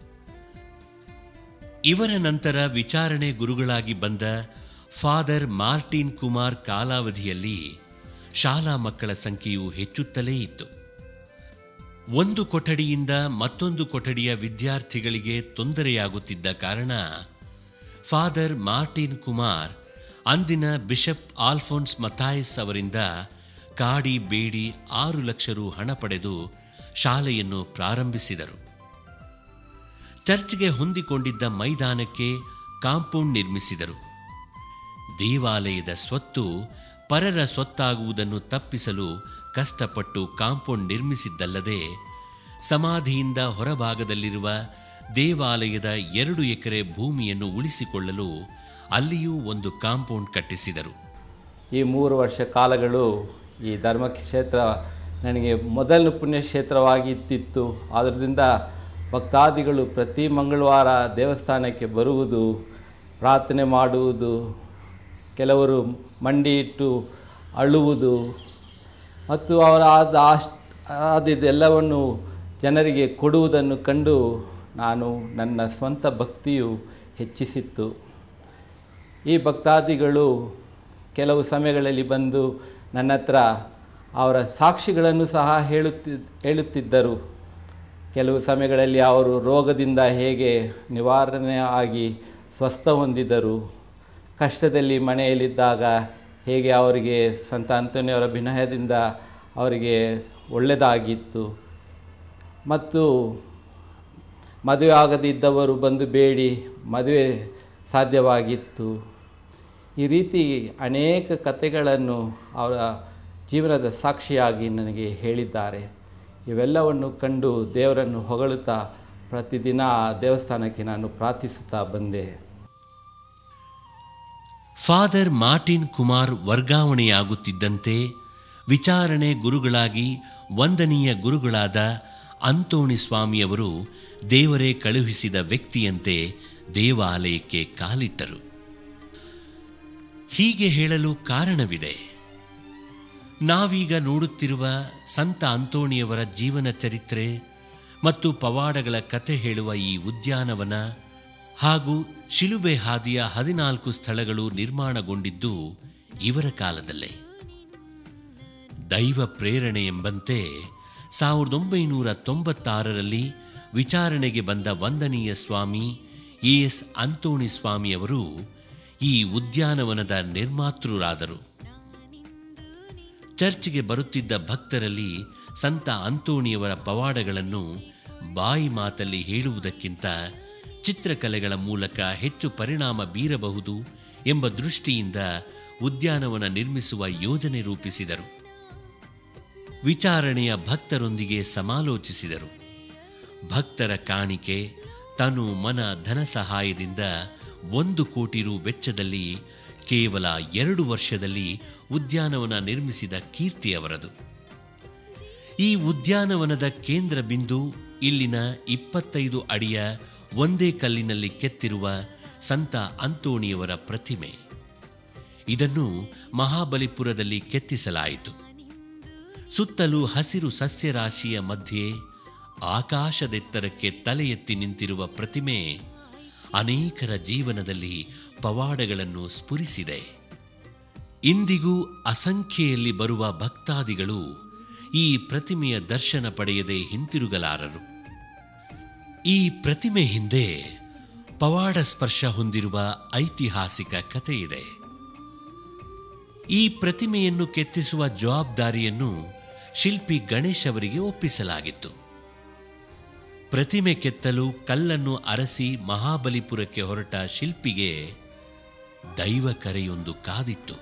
ಇವರ ನಂತರ ವಿಚಾರಣೆ ಗುರುಗಳಾಗಿ ಬಂದ ಫಾದರ್ ಮಾರ್ಟಿನ್ ಕುಮಾರ್ ಕಾಲಾವಧಿಯಲ್ಲಿ ಶಾಲಾ ಮಕ್ಕಳ ಸಂಖ್ಯೆಯು ಹೆಚ್ಚುತ್ತಲೇ ಇತ್ತು ಒಂದು ಕೊಠಡಿಯಿಂದ ಮತ್ತೊಂದು ಕೊಠಡಿಯ ವಿದ್ಯಾರ್ಥಿಗಳಿಗೆ ತೊಂದರೆಯಾಗುತ್ತಿದ್ದ ಕಾರಣ ಫಾದರ್ ಮಾರ್ಟಿನ್ ಕುಮಾರ್ ಅಂದಿನ ಬಿಷಪ್ ಆಲ್ಫೋನ್ಸ್ ಮಥಾಯಸ್ ಅವರಿಂದ ಕಾಡಿ ಬೇಡಿ ಆರು ಲಕ್ಷ ರು ಹಣ ಪಡೆದು ಶಾಲೆಯನ್ನು ಪ್ರಾರಂಭಿಸಿದರು ಚರ್ಚ್ಗೆ ಹೊಂದಿಕೊಂಡಿದ್ದ ಮೈದಾನಕ್ಕೆ ಕಾಂಪೌಂಡ್ ನಿರ್ಮಿಸಿದರು ದೇವಾಲಯದ ಸ್ವತ್ತು ಪರರ ಸ್ವತ್ತಾಗುವುದನ್ನು ತಪ್ಪಿಸಲು ಕಷ್ಟಪಟ್ಟು ಕಾಂಪೌಂಡ್ ನಿರ್ಮಿಸಿದ್ದಲ್ಲದೆ ಸಮಾಧಿಯಿಂದ ಹೊರಭಾಗದಲ್ಲಿರುವ ದೇವಾಲಯದ ಎರಡು ಎಕರೆ ಭೂಮಿಯನ್ನು ಉಳಿಸಿಕೊಳ್ಳಲು ಅಲ್ಲಿಯೂ ಒಂದು ಕಾಂಪೌಂಡ್ ಕಟ್ಟಿಸಿದರು ಈ ಮೂರು ವರ್ಷ ಕಾಲಗಳು ಈ ಧರ್ಮಕ್ಷೇತ್ರ ನನಗೆ ಮೊದಲ ಪುಣ್ಯಕ್ಷೇತ್ರವಾಗಿತ್ತಿತ್ತು ಆದ್ದರಿಂದ ಭಕ್ತಾದಿಗಳು ಪ್ರತಿ ಮಂಗಳವಾರ ದೇವಸ್ಥಾನಕ್ಕೆ ಬರುವುದು ಪ್ರಾರ್ಥನೆ ಮಾಡುವುದು ಕೆಲವರು ಮಂಡಿ ಇಟ್ಟು ಅಳುವುದು ಮತ್ತು ಅವರ ಆದ ಆಶ್ ಆದಿದ್ದೆಲ್ಲವನ್ನು ಜನರಿಗೆ ಕೊಡುವುದನ್ನು ಕಂಡು ನಾನು ನನ್ನ ಸ್ವಂತ ಭಕ್ತಿಯು ಹೆಚ್ಚಿಸಿತ್ತು ಈ ಭಕ್ತಾದಿಗಳು ಕೆಲವು ಸಮಯಗಳಲ್ಲಿ ಬಂದು ನನ್ನ ಹತ್ರ ಅವರ ಸಾಕ್ಷಿಗಳನ್ನು ಸಹ ಹೇಳುತ್ತಿ ಹೇಳುತ್ತಿದ್ದರು ಕೆಲವು ಸಮಯಗಳಲ್ಲಿ ಅವರು ರೋಗದಿಂದ ಹೇಗೆ ನಿವಾರಣೆ ಆಗಿ ಸ್ವಸ್ಥ ಹೊಂದಿದರು ಕಷ್ಟದಲ್ಲಿ ಮನೆಯಲ್ಲಿದ್ದಾಗ ಹೇಗೆ ಅವರಿಗೆ ಸಂತ ಅಂತೋನಿಯವರ ವಿನಯದಿಂದ ಅವರಿಗೆ ಒಳ್ಳೆಯದಾಗಿತ್ತು ಮತ್ತು ಮದುವೆ ಆಗದಿದ್ದವರು ಬಂದು ಬೇಡಿ ಮದುವೆ ಸಾಧ್ಯವಾಗಿತ್ತು ಈ ರೀತಿ ಅನೇಕ ಕಥೆಗಳನ್ನು ಅವರ ಜೀವನದ ಸಾಕ್ಷಿಯಾಗಿ ನನಗೆ ಹೇಳಿದ್ದಾರೆ ಇವೆಲ್ಲವನ್ನು ಕಂಡು ದೇವರನ್ನು ಹೊಗಳುತ್ತಾ ಪ್ರತಿದಿನ ಆ ದೇವಸ್ಥಾನಕ್ಕೆ ನಾನು ಪ್ರಾರ್ಥಿಸುತ್ತಾ ಬಂದೆ ಫಾದರ್ ಮಾರ್ಟಿನ್ ಕುಮಾರ್ ವರ್ಗಾವಣೆಯಾಗುತ್ತಿದ್ದಂತೆ ವಿಚಾರಣೆ ಗುರುಗಳಾಗಿ ವಂದನೀಯ ಗುರುಗಳಾದ ಅಂತೋಣಿ ಸ್ವಾಮಿಯವರು ದೇವರೇ ಕಳುಹಿಸಿದ ವ್ಯಕ್ತಿಯಂತೆ ದೇವಾಲಯಕ್ಕೆ ಕಾಲಿಟ್ಟರು ಹೀಗೆ ಹೇಳಲು ಕಾರಣವಿದೆ ನಾವೀಗ ನೋಡುತ್ತಿರುವ ಸಂತ ಅಂತೋಣಿಯವರ ಜೀವನ ಚರಿತ್ರೆ ಮತ್ತು ಪವಾಡಗಳ ಕತೆ ಹೇಳುವ ಈ ಉದ್ಯಾನವನ ಹಾಗೂ ಶಿಲುಬೆ ಹಾದಿಯ ಹದಿನಾಲ್ಕು ಸ್ಥಳಗಳು ನಿರ್ಮಾಣಗೊಂಡಿದ್ದು ಇವರ ಕಾಲದಲ್ಲೇ ದೈವ ಪ್ರೇರಣೆ ಎಂಬಂತೆ ಸಾವಿರದ ಒಂಬೈನೂರ ತೊಂಬತ್ತಾರರಲ್ಲಿ ವಿಚಾರಣೆಗೆ ಬಂದ ವಂದನೀಯ ಸ್ವಾಮಿ ಎ ಎಸ್ ಅಂತೋಣಿ ಸ್ವಾಮಿಯವರು ಈ ಉದ್ಯಾನವನದ ನಿರ್ಮಾತೃರಾದರು ಚರ್ಚ್ಗೆ ಬರುತ್ತಿದ್ದ ಭಕ್ತರಲ್ಲಿ ಸಂತ ಅಂತೋಣಿಯವರ ಪವಾಡಗಳನ್ನು ಬಾಯಿ ಮಾತಲ್ಲಿ ಹೇಳುವುದಕ್ಕಿಂತ ಚಿತ್ರಕಲೆಗಳ ಮೂಲಕ ಹೆಚ್ಚು ಪರಿಣಾಮ ಬೀರಬಹುದು ಎಂಬ ದೃಷ್ಟಿಯಿಂದ ಉದ್ಯಾನವನ ನಿರ್ಮಿಸುವ ಯೋಜನೆ ರೂಪಿಸಿದರು ವಿಚಾರಣೆಯ ಭಕ್ತರೊಂದಿಗೆ ಸಮಾಲೋಚಿಸಿದರು ಭಕ್ತರ ಕಾಣಿಕೆ ತನು ಮನ ಧನ ಸಹಾಯದಿಂದ ಒಂದು ಕೋಟಿ ರು ವೆಚ್ಚದಲ್ಲಿ ಕೇವಲ ಎರಡು ವರ್ಷದಲ್ಲಿ ಉದ್ಯಾನವನ ನಿರ್ಮಿಸಿದ ಕೀರ್ತಿ ಅವರದು ಈ ಉದ್ಯಾನವನದ ಕೇಂದ್ರ ಬಿಂದು ಇಲ್ಲಿನ ಇಪ್ಪತ್ತೈದು ಅಡಿಯ ಒಂದೇ ಕಲ್ಲಿನಲ್ಲಿ ಕೆತ್ತಿರುವ ಸಂತ ಅಂತೋಣಿಯವರ ಪ್ರತಿಮೆ ಇದನ್ನು ಮಹಾಬಲಿಪುರದಲ್ಲಿ ಕೆತ್ತಿಸಲಾಯಿತು ಸುತ್ತಲೂ ಹಸಿರು ಸಸ್ಯರಾಶಿಯ ಮಧ್ಯೆ ಆಕಾಶದೆತ್ತರಕ್ಕೆ ತಲೆ ಎತ್ತಿ ನಿಂತಿರುವ ಪ್ರತಿಮೆ ಅನೇಕರ ಜೀವನದಲ್ಲಿ ಪವಾಡಗಳನ್ನು ಸ್ಫುರಿಸಿದೆ ಇಂದಿಗೂ ಅಸಂಖ್ಯೆಯಲ್ಲಿ ಬರುವ ಭಕ್ತಾದಿಗಳು ಈ ಪ್ರತಿಮೆಯ ದರ್ಶನ ಪಡೆಯದೆ ಹಿಂತಿರುಗಲಾರರು ಈ ಪ್ರತಿಮೆ ಹಿಂದೆ ಪವಾಡ ಸ್ಪರ್ಶ ಹೊಂದಿರುವ ಐತಿಹಾಸಿಕ ಕಥೆ ಇದೆ ಈ ಪ್ರತಿಮೆಯನ್ನು ಕೆತ್ತಿಸುವ ಜವಾಬ್ದಾರಿಯನ್ನು ಶಿಲ್ಪಿ ಗಣೇಶ್ ಅವರಿಗೆ ಒಪ್ಪಿಸಲಾಗಿತ್ತು ಪ್ರತಿಮೆ ಕೆತ್ತಲು ಕಲ್ಲನ್ನು ಅರಸಿ ಮಹಾಬಲಿಪುರಕ್ಕೆ ಹೊರಟ ಶಿಲ್ಪಿಗೆ ದೈವ ಕರೆಯೊಂದು ಕಾದಿತ್ತು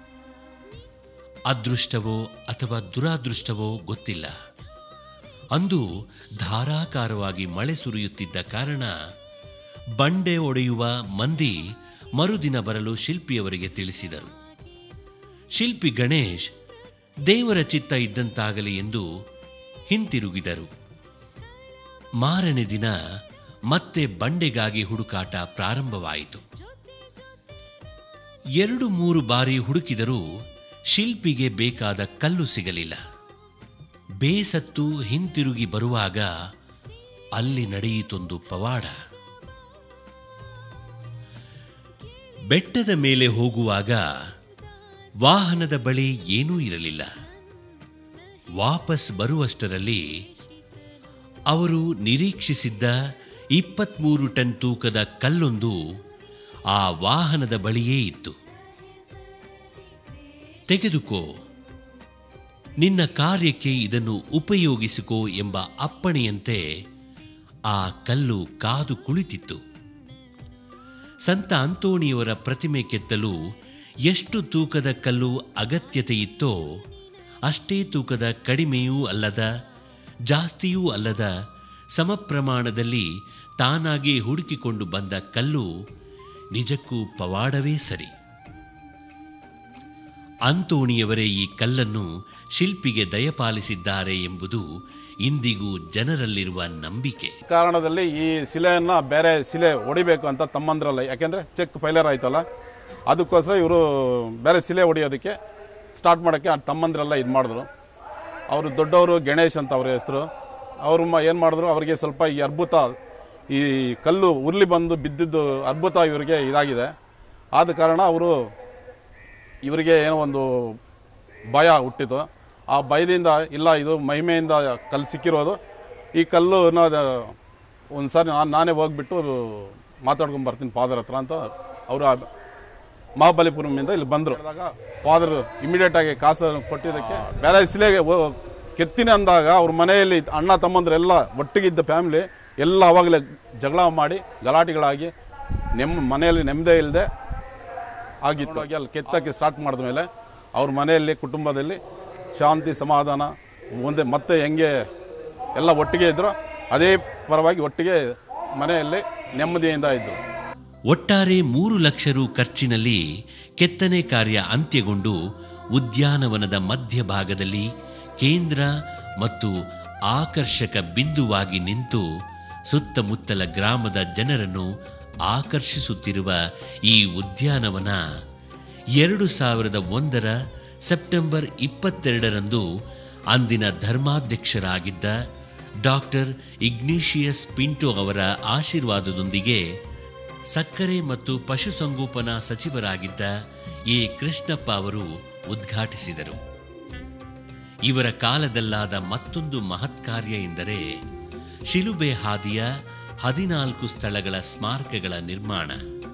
ಅದೃಷ್ಟವೋ ಅಥವಾ ದುರಾದೃಷ್ಟವೋ ಗೊತ್ತಿಲ್ಲ ಅಂದು ಧಾರಾಕಾರವಾಗಿ ಮಳೆ ಸುರಿಯುತ್ತಿದ್ದ ಕಾರಣ ಬಂಡೆ ಒಡೆಯುವ ಮಂದಿ ಮರುದಿನ ಬರಲು ಶಿಲ್ಪಿಯವರಿಗೆ ತಿಳಿಸಿದರು ಶಿಲ್ಪಿ ಗಣೇಶ್ ದೇವರ ಚಿತ್ತ ಇದ್ದಂತಾಗಲಿ ಎಂದು ಹಿಂತಿರುಗಿದರು ಮಾರನೇ ದಿನ ಮತ್ತೆ ಬಂಡೆಗಾಗಿ ಹುಡುಕಾಟ ಪ್ರಾರಂಭವಾಯಿತು ಎರಡು ಮೂರು ಬಾರಿ ಹುಡುಕಿದರೂ ಶಿಲ್ಪಿಗೆ ಬೇಕಾದ ಕಲ್ಲು ಸಿಗಲಿಲ್ಲ ಬೇಸತ್ತು ಹಿಂತಿರುಗಿ ಬರುವಾಗ ಅಲ್ಲಿ ನಡೆಯಿತೊಂದು ಪವಾಡ ಬೆಟ್ಟದ ಮೇಲೆ ಹೋಗುವಾಗ ವಾಹನದ ಬಳಿ ಏನೂ ಇರಲಿಲ್ಲ ವಾಪಸ್ ಬರುವಷ್ಟರಲ್ಲಿ ಅವರು ನಿರೀಕ್ಷಿಸಿದ್ದ ಇಪ್ಪತ್ಮೂರು ಟನ್ ತೂಕದ ಕಲ್ಲೊಂದು ಆ ವಾಹನದ ಬಳಿಯೇ ಇತ್ತು ತೆಗೆದುಕೋ ನಿನ್ನ ಕಾರ್ಯಕ್ಕೆ ಇದನ್ನು ಉಪಯೋಗಿಸಿಕೋ ಎಂಬ ಅಪ್ಪಣೆಯಂತೆ ಆ ಕಲ್ಲು ಕಾದು ಕುಳಿತಿತ್ತು ಸಂತ ಅಂತೋಣಿಯವರ ಪ್ರತಿಮೆ ಕೆತ್ತಲು ಎಷ್ಟು ತೂಕದ ಕಲ್ಲು ಅಗತ್ಯತೆ ಇತ್ತೋ ಅಷ್ಟೇ ತೂಕದ ಕಡಿಮೆಯೂ ಅಲ್ಲದ ಜಾಸ್ತಿಯೂ ಅಲ್ಲದ ಸಮಪ್ರಮಾಣದಲ್ಲಿ ತಾನಾಗಿ ಹುಡುಕಿಕೊಂಡು ಬಂದ ಕಲ್ಲು ನಿಜಕ್ಕೂ ಪವಾಡವೇ ಸರಿ ಅಂತೋಣಿಯವರೇ ಈ ಕಲ್ಲನ್ನು ಶಿಲ್ಪಿಗೆ ದಯಪಾಲಿಸಿದ್ದಾರೆ ಎಂಬುದು ಇಂದಿಗೂ ಜನರಲ್ಲಿರುವ ನಂಬಿಕೆ ಕಾರಣದಲ್ಲಿ ಈ ಶಿಲೆಯನ್ನು ಬೇರೆ ಶಿಲೆ ಹೊಡಿಬೇಕು ಅಂತ ತಮ್ಮಂದ್ರಲ್ಲ ಯಾಕೆಂದರೆ ಚೆಕ್ ಫೈಲರ್ ಆಯ್ತಲ್ಲ ಅದಕ್ಕೋಸ್ಕರ ಇವರು ಬೇರೆ ಶಿಲೆ ಹೊಡಿಯೋದಕ್ಕೆ ಸ್ಟಾರ್ಟ್ ಮಾಡೋಕ್ಕೆ ಆ ತಮ್ಮಂದ್ರೆಲ್ಲ ಇದು ಮಾಡಿದ್ರು ಅವರು ದೊಡ್ಡವರು ಗಣೇಶ್ ಅಂತ ಅವ್ರ ಹೆಸರು ಅವರು ಮ ಏನು ಮಾಡಿದ್ರು ಅವರಿಗೆ ಸ್ವಲ್ಪ ಈ ಅದ್ಭುತ ಈ ಕಲ್ಲು ಉರುಳಿ ಬಂದು ಬಿದ್ದಿದ್ದು ಅದ್ಭುತ ಇವರಿಗೆ ಇದಾಗಿದೆ ಆದ ಕಾರಣ ಅವರು ಇವರಿಗೆ ಏನೋ ಒಂದು ಭಯ ಹುಟ್ಟಿತು ಆ ಭಯದಿಂದ ಇಲ್ಲ ಇದು ಮಹಿಮೆಯಿಂದ ಕಲ್ಲು ಸಿಕ್ಕಿರೋದು ಈ ಕಲ್ಲು ಒಂದು ಸಾರಿ ನಾನು ನಾನೇ ಹೋಗ್ಬಿಟ್ಟು ಮಾತಾಡ್ಕೊಂಡು ಬರ್ತೀನಿ ಫಾದರ್ ಹತ್ರ ಅಂತ ಅವರು ಮಹಾಬಲಿಪುರಮಿಂದ ಇಲ್ಲಿ ಬಂದರು ಫಾದರ್ ಇಮಿಡಿಯೇಟ್ ಆಗಿ ಕಾಸು ಕೊಟ್ಟಿದ್ದಕ್ಕೆ ಬೇರೆ ಶಿಲೆಗೆ ಹೋ- ಕೆತ್ತೀನಿ ಅಂದಾಗ ಅವ್ರ ಮನೆಯಲ್ಲಿ ಅಣ್ಣ ತಮ್ಮಂದ್ರೆಲ್ಲ ಒಟ್ಟಿಗಿದ್ದ ಫ್ಯಾಮಿಲಿ ಎಲ್ಲ ಅವಾಗಲೇ ಜಗಳ ಮಾಡಿ ಗಲಾಟೆಗಳಾಗಿ ನೆಮ್ಮ ಮನೆಯಲ್ಲಿ ನೆಮ್ಮದೇ ಇಲ್ಲದೆ ಆಗಿತ್ತು ಹಾಗೆ ಅಲ್ಲಿ ಕೆತ್ತಕ್ಕೆ ಸ್ಟಾರ್ಟ್ ಮಾಡಿದ್ಮೇಲೆ ಅವ್ರ ಮನೆಯಲ್ಲಿ ಕುಟುಂಬದಲ್ಲಿ ಶಾಂತಿ ಸಮಾಧಾನ ಮುಂದೆ ಮತ್ತೆ ಹೆಂಗೆ ಎಲ್ಲ ಒಟ್ಟಿಗೆ ಇದ್ರು ಅದೇ ಪರವಾಗಿ ಒಟ್ಟಿಗೆ ಮನೆಯಲ್ಲಿ ನೆಮ್ಮದಿಯಿಂದ ಇದ್ದರು ಒಟ್ಟಾರೆ ಮೂರು ಲಕ್ಷ ರು ಖರ್ಚಿನಲ್ಲಿ ಕೆತ್ತನೆ ಕಾರ್ಯ ಅಂತ್ಯಗೊಂಡು ಉದ್ಯಾನವನದ ಮಧ್ಯಭಾಗದಲ್ಲಿ ಕೇಂದ್ರ ಮತ್ತು ಆಕರ್ಷಕ ಬಿಂದುವಾಗಿ ನಿಂತು ಸುತ್ತಮುತ್ತಲ ಗ್ರಾಮದ ಜನರನ್ನು ಆಕರ್ಷಿಸುತ್ತಿರುವ ಈ ಉದ್ಯಾನವನ ಎರಡು ಸಾವಿರದ ಒಂದರ ಸೆಪ್ಟೆಂಬರ್ ಇಪ್ಪತ್ತೆರಡರಂದು ಅಂದಿನ ಧರ್ಮಾಧ್ಯಕ್ಷರಾಗಿದ್ದ ಡಾಕ್ಟರ್ ಇಗ್ನೇಷಿಯಸ್ ಪಿಂಟೋ ಅವರ ಆಶೀರ್ವಾದದೊಂದಿಗೆ ಸಕ್ಕರೆ ಮತ್ತು ಪಶುಸಂಗೋಪನಾ ಸಚಿವರಾಗಿದ್ದ ಎ ಕೃಷ್ಣಪ್ಪ ಅವರು ಉದ್ಘಾಟಿಸಿದರು ಇವರ ಕಾಲದಲ್ಲಾದ ಮತ್ತೊಂದು ಮಹತ್ ಕಾರ್ಯ ಎಂದರೆ ಶಿಲುಬೆ ಹಾದಿಯ ಹದಿನಾಲ್ಕು ಸ್ಥಳಗಳ ಸ್ಮಾರಕಗಳ ನಿರ್ಮಾಣ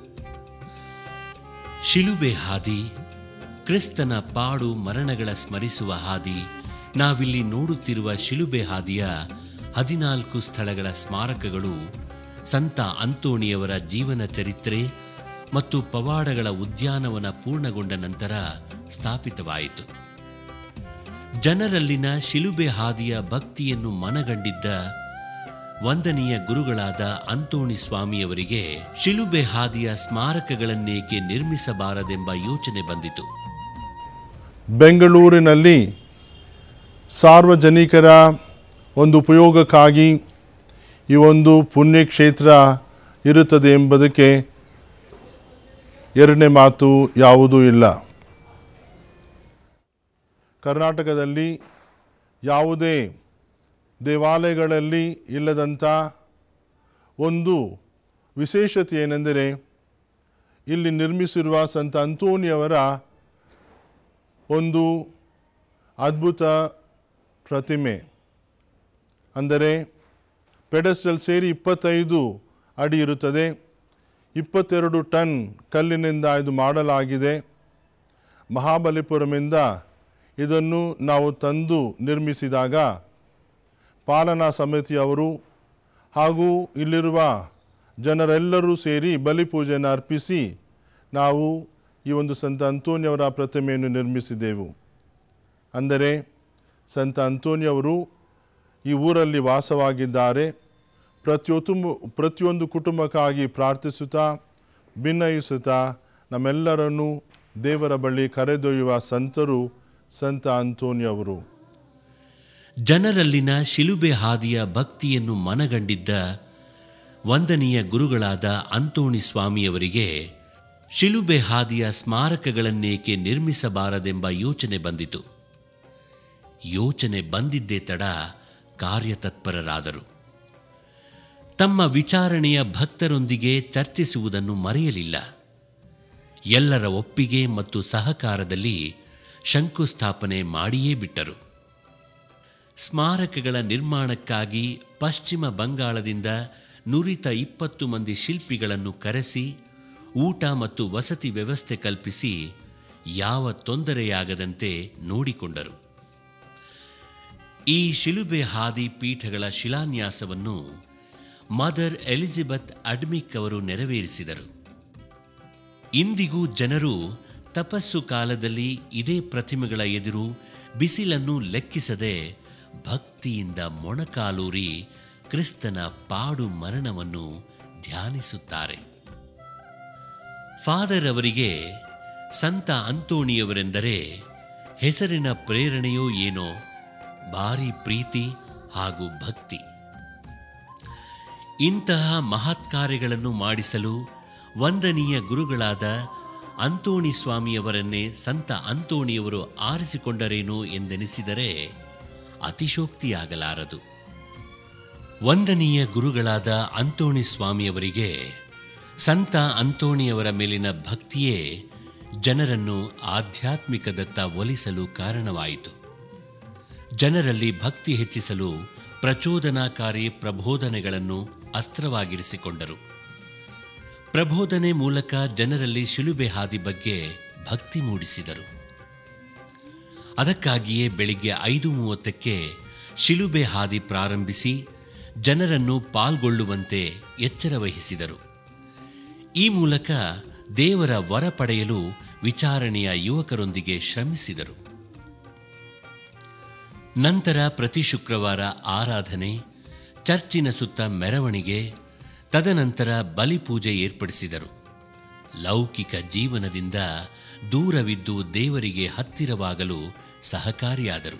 ಶಿಲುಬೆ ಹಾದಿ ಕ್ರಿಸ್ತನ ಪಾಡು ಮರಣಗಳ ಸ್ಮರಿಸುವ ಹಾದಿ ನಾವಿಲ್ಲಿ ನೋಡುತ್ತಿರುವ ಶಿಲುಬೆ ಹಾದಿಯ ಹದಿನಾಲ್ಕು ಸ್ಥಳಗಳ ಸ್ಮಾರಕಗಳು ಸಂತ ಅಂತೋಣಿಯವರ ಜೀವನ ಚರಿತ್ರೆ ಮತ್ತು ಪವಾಡಗಳ ಉದ್ಯಾನವನ ಪೂರ್ಣಗೊಂಡ ನಂತರ ಸ್ಥಾಪಿತವಾಯಿತು ಜನರಲ್ಲಿನ ಶಿಲುಬೆ ಹಾದಿಯ ಭಕ್ತಿಯನ್ನು ಮನಗಂಡಿದ್ದ ವಂದನೀಯ ಗುರುಗಳಾದ ಅಂತೋಣಿ ಸ್ವಾಮಿಯವರಿಗೆ ಶಿಲುಬೆ ಹಾದಿಯ ಸ್ಮಾರಕಗಳನ್ನೇಕೆ ನಿರ್ಮಿಸಬಾರದೆಂಬ ಯೋಚನೆ ಬಂದಿತು ಬೆಂಗಳೂರಿನಲ್ಲಿ ಸಾರ್ವಜನಿಕರ ಒಂದು ಉಪಯೋಗಕ್ಕಾಗಿ ಈ ಒಂದು ಪುಣ್ಯಕ್ಷೇತ್ರ ಇರುತ್ತದೆ ಎಂಬುದಕ್ಕೆ ಎರಡನೇ ಮಾತು ಯಾವುದೂ ಇಲ್ಲ ಕರ್ನಾಟಕದಲ್ಲಿ ಯಾವುದೇ ದೇವಾಲಯಗಳಲ್ಲಿ ಇಲ್ಲದಂಥ ಒಂದು ವಿಶೇಷತೆ ಏನೆಂದರೆ ಇಲ್ಲಿ ನಿರ್ಮಿಸಿರುವ ಸಂತ ಅಂತೋಣಿಯವರ ಒಂದು ಅದ್ಭುತ ಪ್ರತಿಮೆ ಅಂದರೆ ಪೆಡಸ್ಟಲ್ ಸೇರಿ ಇಪ್ಪತ್ತೈದು ಅಡಿ ಇರುತ್ತದೆ ಇಪ್ಪತ್ತೆರಡು ಟನ್ ಕಲ್ಲಿನಿಂದ ಇದು ಮಾಡಲಾಗಿದೆ ಮಹಾಬಲಿಪುರಮಿಂದ ಇದನ್ನು ನಾವು ತಂದು ನಿರ್ಮಿಸಿದಾಗ ಪಾಲನಾ ಸಮಿತಿಯವರು ಹಾಗೂ ಇಲ್ಲಿರುವ ಜನರೆಲ್ಲರೂ ಸೇರಿ ಬಲಿಪೂಜೆಯನ್ನು ಅರ್ಪಿಸಿ ನಾವು ಈ ಒಂದು ಸಂತ ಅಂತೋನಿಯವರ ಪ್ರತಿಮೆಯನ್ನು ನಿರ್ಮಿಸಿದೆವು ಅಂದರೆ ಸಂತ ಅಂತೋನಿಯವರು ಈ ಊರಲ್ಲಿ ವಾಸವಾಗಿದ್ದಾರೆ ಪ್ರತಿಯೊಂದು ಪ್ರತಿಯೊಂದು ಕುಟುಂಬಕ್ಕಾಗಿ ಪ್ರಾರ್ಥಿಸುತ್ತಾ ಭಿನ್ನಯಿಸುತ್ತಾ ನಮ್ಮೆಲ್ಲರನ್ನು ದೇವರ ಬಳಿ ಕರೆದೊಯ್ಯುವ ಸಂತರು ಸಂತ ಅಂತೋನಿಯವರು ಜನರಲ್ಲಿನ ಶಿಲುಬೆ ಹಾದಿಯ ಭಕ್ತಿಯನ್ನು ಮನಗಂಡಿದ್ದ ವಂದನೀಯ ಗುರುಗಳಾದ ಅಂತೋಣಿ ಸ್ವಾಮಿಯವರಿಗೆ ಶಿಲುಬೆ ಹಾದಿಯ ಸ್ಮಾರಕಗಳನ್ನೇಕೆ ನಿರ್ಮಿಸಬಾರದೆಂಬ ಯೋಚನೆ ಬಂದಿತು ಯೋಚನೆ ಬಂದಿದ್ದೇ ತಡ ಕಾರ್ಯತತ್ಪರರಾದರು ತಮ್ಮ ವಿಚಾರಣೆಯ ಭಕ್ತರೊಂದಿಗೆ ಚರ್ಚಿಸುವುದನ್ನು ಮರೆಯಲಿಲ್ಲ ಎಲ್ಲರ ಒಪ್ಪಿಗೆ ಮತ್ತು ಸಹಕಾರದಲ್ಲಿ ಶಂಕುಸ್ಥಾಪನೆ ಮಾಡಿಯೇ ಬಿಟ್ಟರು ಸ್ಮಾರಕಗಳ ನಿರ್ಮಾಣಕ್ಕಾಗಿ ಪಶ್ಚಿಮ ಬಂಗಾಳದಿಂದ ನುರಿತ ಇಪ್ಪತ್ತು ಮಂದಿ ಶಿಲ್ಪಿಗಳನ್ನು ಕರೆಸಿ ಊಟ ಮತ್ತು ವಸತಿ ವ್ಯವಸ್ಥೆ ಕಲ್ಪಿಸಿ ಯಾವ ತೊಂದರೆಯಾಗದಂತೆ ನೋಡಿಕೊಂಡರು ಈ ಶಿಲುಬೆ ಹಾದಿ ಪೀಠಗಳ ಶಿಲಾನ್ಯಾಸವನ್ನು ಮದರ್ ಎಲಿಜಬೆತ್ ಅಡ್ಮಿಕ್ ಅವರು ನೆರವೇರಿಸಿದರು ಇಂದಿಗೂ ಜನರು ತಪಸ್ಸು ಕಾಲದಲ್ಲಿ ಇದೇ ಪ್ರತಿಮೆಗಳ ಎದುರು ಬಿಸಿಲನ್ನು ಲೆಕ್ಕಿಸದೆ ಭಕ್ತಿಯಿಂದ ಮೊಣಕಾಲೂರಿ ಕ್ರಿಸ್ತನ ಪಾಡು ಮರಣವನ್ನು ಧ್ಯಾನಿಸುತ್ತಾರೆ ಫಾದರ್ ಅವರಿಗೆ ಸಂತ ಅಂತೋಣಿಯವರೆಂದರೆ ಹೆಸರಿನ ಪ್ರೇರಣೆಯೋ ಏನೋ ಭಾರಿ ಪ್ರೀತಿ ಹಾಗೂ ಭಕ್ತಿ ಇಂತಹ ಮಹತ್ ಕಾರ್ಯಗಳನ್ನು ಮಾಡಿಸಲು ವಂದನೀಯ ಗುರುಗಳಾದ ಅಂತೋಣಿ ಸ್ವಾಮಿಯವರನ್ನೇ ಸಂತ ಅಂತೋಣಿಯವರು ಆರಿಸಿಕೊಂಡರೇನೋ ಎಂದೆನಿಸಿದರೆ ಅತಿಶೋಕ್ತಿಯಾಗಲಾರದು ವಂದನೀಯ ಗುರುಗಳಾದ ಅಂತೋಣಿ ಸ್ವಾಮಿಯವರಿಗೆ ಸಂತ ಅಂತೋಣಿಯವರ ಮೇಲಿನ ಭಕ್ತಿಯೇ ಜನರನ್ನು ಆಧ್ಯಾತ್ಮಿಕದತ್ತ ಒಲಿಸಲು ಕಾರಣವಾಯಿತು ಜನರಲ್ಲಿ ಭಕ್ತಿ ಹೆಚ್ಚಿಸಲು ಪ್ರಚೋದನಾಕಾರಿ ಪ್ರಬೋಧನೆಗಳನ್ನು ಅಸ್ತ್ರವಾಗಿರಿಸಿಕೊಂಡರು ಪ್ರಬೋಧನೆ ಮೂಲಕ ಜನರಲ್ಲಿ ಶಿಲುಬೆ ಹಾದಿ ಬಗ್ಗೆ ಭಕ್ತಿ ಮೂಡಿಸಿದರು ಅದಕ್ಕಾಗಿಯೇ ಬೆಳಿಗ್ಗೆ ಐದು ಮೂವತ್ತಕ್ಕೆ ಶಿಲುಬೆ ಹಾದಿ ಪ್ರಾರಂಭಿಸಿ ಜನರನ್ನು ಪಾಲ್ಗೊಳ್ಳುವಂತೆ ಎಚ್ಚರ ವಹಿಸಿದರು ಈ ಮೂಲಕ ದೇವರ ವರ ಪಡೆಯಲು ವಿಚಾರಣೆಯ ಯುವಕರೊಂದಿಗೆ ಶ್ರಮಿಸಿದರು ನಂತರ ಪ್ರತಿ ಶುಕ್ರವಾರ ಆರಾಧನೆ ಚರ್ಚಿನ ಸುತ್ತ ಮೆರವಣಿಗೆ ತದನಂತರ ಬಲಿಪೂಜೆ ಏರ್ಪಡಿಸಿದರು ಲೌಕಿಕ ಜೀವನದಿಂದ ದೂರವಿದ್ದು ದೇವರಿಗೆ ಹತ್ತಿರವಾಗಲು ಸಹಕಾರಿಯಾದರು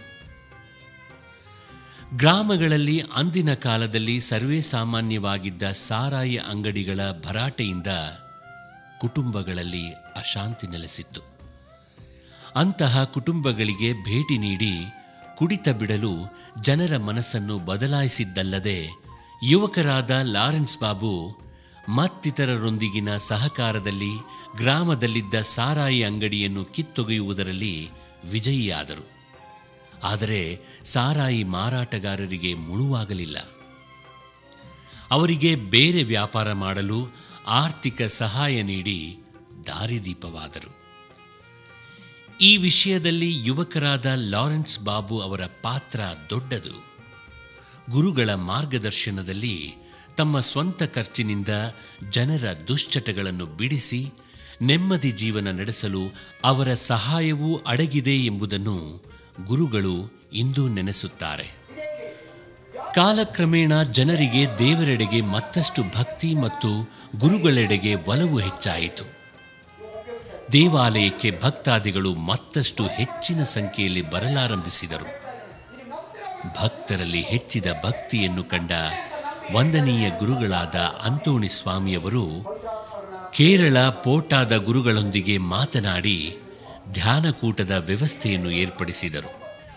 ಗ್ರಾಮಗಳಲ್ಲಿ ಅಂದಿನ ಕಾಲದಲ್ಲಿ ಸರ್ವೇ ಸಾಮಾನ್ಯವಾಗಿದ್ದ ಸಾರಾಯಿ ಅಂಗಡಿಗಳ ಭರಾಟೆಯಿಂದ ಕುಟುಂಬಗಳಲ್ಲಿ ಅಶಾಂತಿ ನೆಲೆಸಿತ್ತು ಅಂತಹ ಕುಟುಂಬಗಳಿಗೆ ಭೇಟಿ ನೀಡಿ ಕುಡಿತ ಬಿಡಲು ಜನರ ಮನಸ್ಸನ್ನು ಬದಲಾಯಿಸಿದ್ದಲ್ಲದೆ ಯುವಕರಾದ ಲಾರೆನ್ಸ್ ಬಾಬು ಮತ್ತಿತರರೊಂದಿಗಿನ ಸಹಕಾರದಲ್ಲಿ ಗ್ರಾಮದಲ್ಲಿದ್ದ ಸಾರಾಯಿ ಅಂಗಡಿಯನ್ನು ಕಿತ್ತೊಗೆಯುವುದರಲ್ಲಿ ವಿಜಯಿಯಾದರು ಆದರೆ ಸಾರಾಯಿ ಮಾರಾಟಗಾರರಿಗೆ ಮುಳುವಾಗಲಿಲ್ಲ ಅವರಿಗೆ ಬೇರೆ ವ್ಯಾಪಾರ ಮಾಡಲು ಆರ್ಥಿಕ ಸಹಾಯ ನೀಡಿ ದಾರಿದೀಪವಾದರು ಈ ವಿಷಯದಲ್ಲಿ ಯುವಕರಾದ ಲಾರೆನ್ಸ್ ಬಾಬು ಅವರ ಪಾತ್ರ ದೊಡ್ಡದು ಗುರುಗಳ ಮಾರ್ಗದರ್ಶನದಲ್ಲಿ ತಮ್ಮ ಸ್ವಂತ ಖರ್ಚಿನಿಂದ ಜನರ ದುಶ್ಚಟಗಳನ್ನು ಬಿಡಿಸಿ ನೆಮ್ಮದಿ ಜೀವನ ನಡೆಸಲು ಅವರ ಸಹಾಯವೂ ಅಡಗಿದೆ ಎಂಬುದನ್ನು ಗುರುಗಳು ಇಂದು ನೆನೆಸುತ್ತಾರೆ ಕಾಲಕ್ರಮೇಣ ಜನರಿಗೆ ದೇವರೆಡೆಗೆ ಮತ್ತಷ್ಟು ಭಕ್ತಿ ಮತ್ತು ಗುರುಗಳೆಡೆಗೆ ಒಲವು ಹೆಚ್ಚಾಯಿತು ದೇವಾಲಯಕ್ಕೆ ಭಕ್ತಾದಿಗಳು ಮತ್ತಷ್ಟು ಹೆಚ್ಚಿನ ಸಂಖ್ಯೆಯಲ್ಲಿ ಬರಲಾರಂಭಿಸಿದರು ಭಕ್ತರಲ್ಲಿ ಹೆಚ್ಚಿದ ಭಕ್ತಿಯನ್ನು ಕಂಡ ವಂದನೀಯ ಗುರುಗಳಾದ ಅಂತೋಣಿ ಸ್ವಾಮಿಯವರು ಕೇರಳ ಪೋಟಾದ ಗುರುಗಳೊಂದಿಗೆ ಮಾತನಾಡಿ ಧ್ಯಾನಕೂಟದ ವ್ಯವಸ್ಥೆಯನ್ನು ಏರ್ಪಡಿಸಿದರು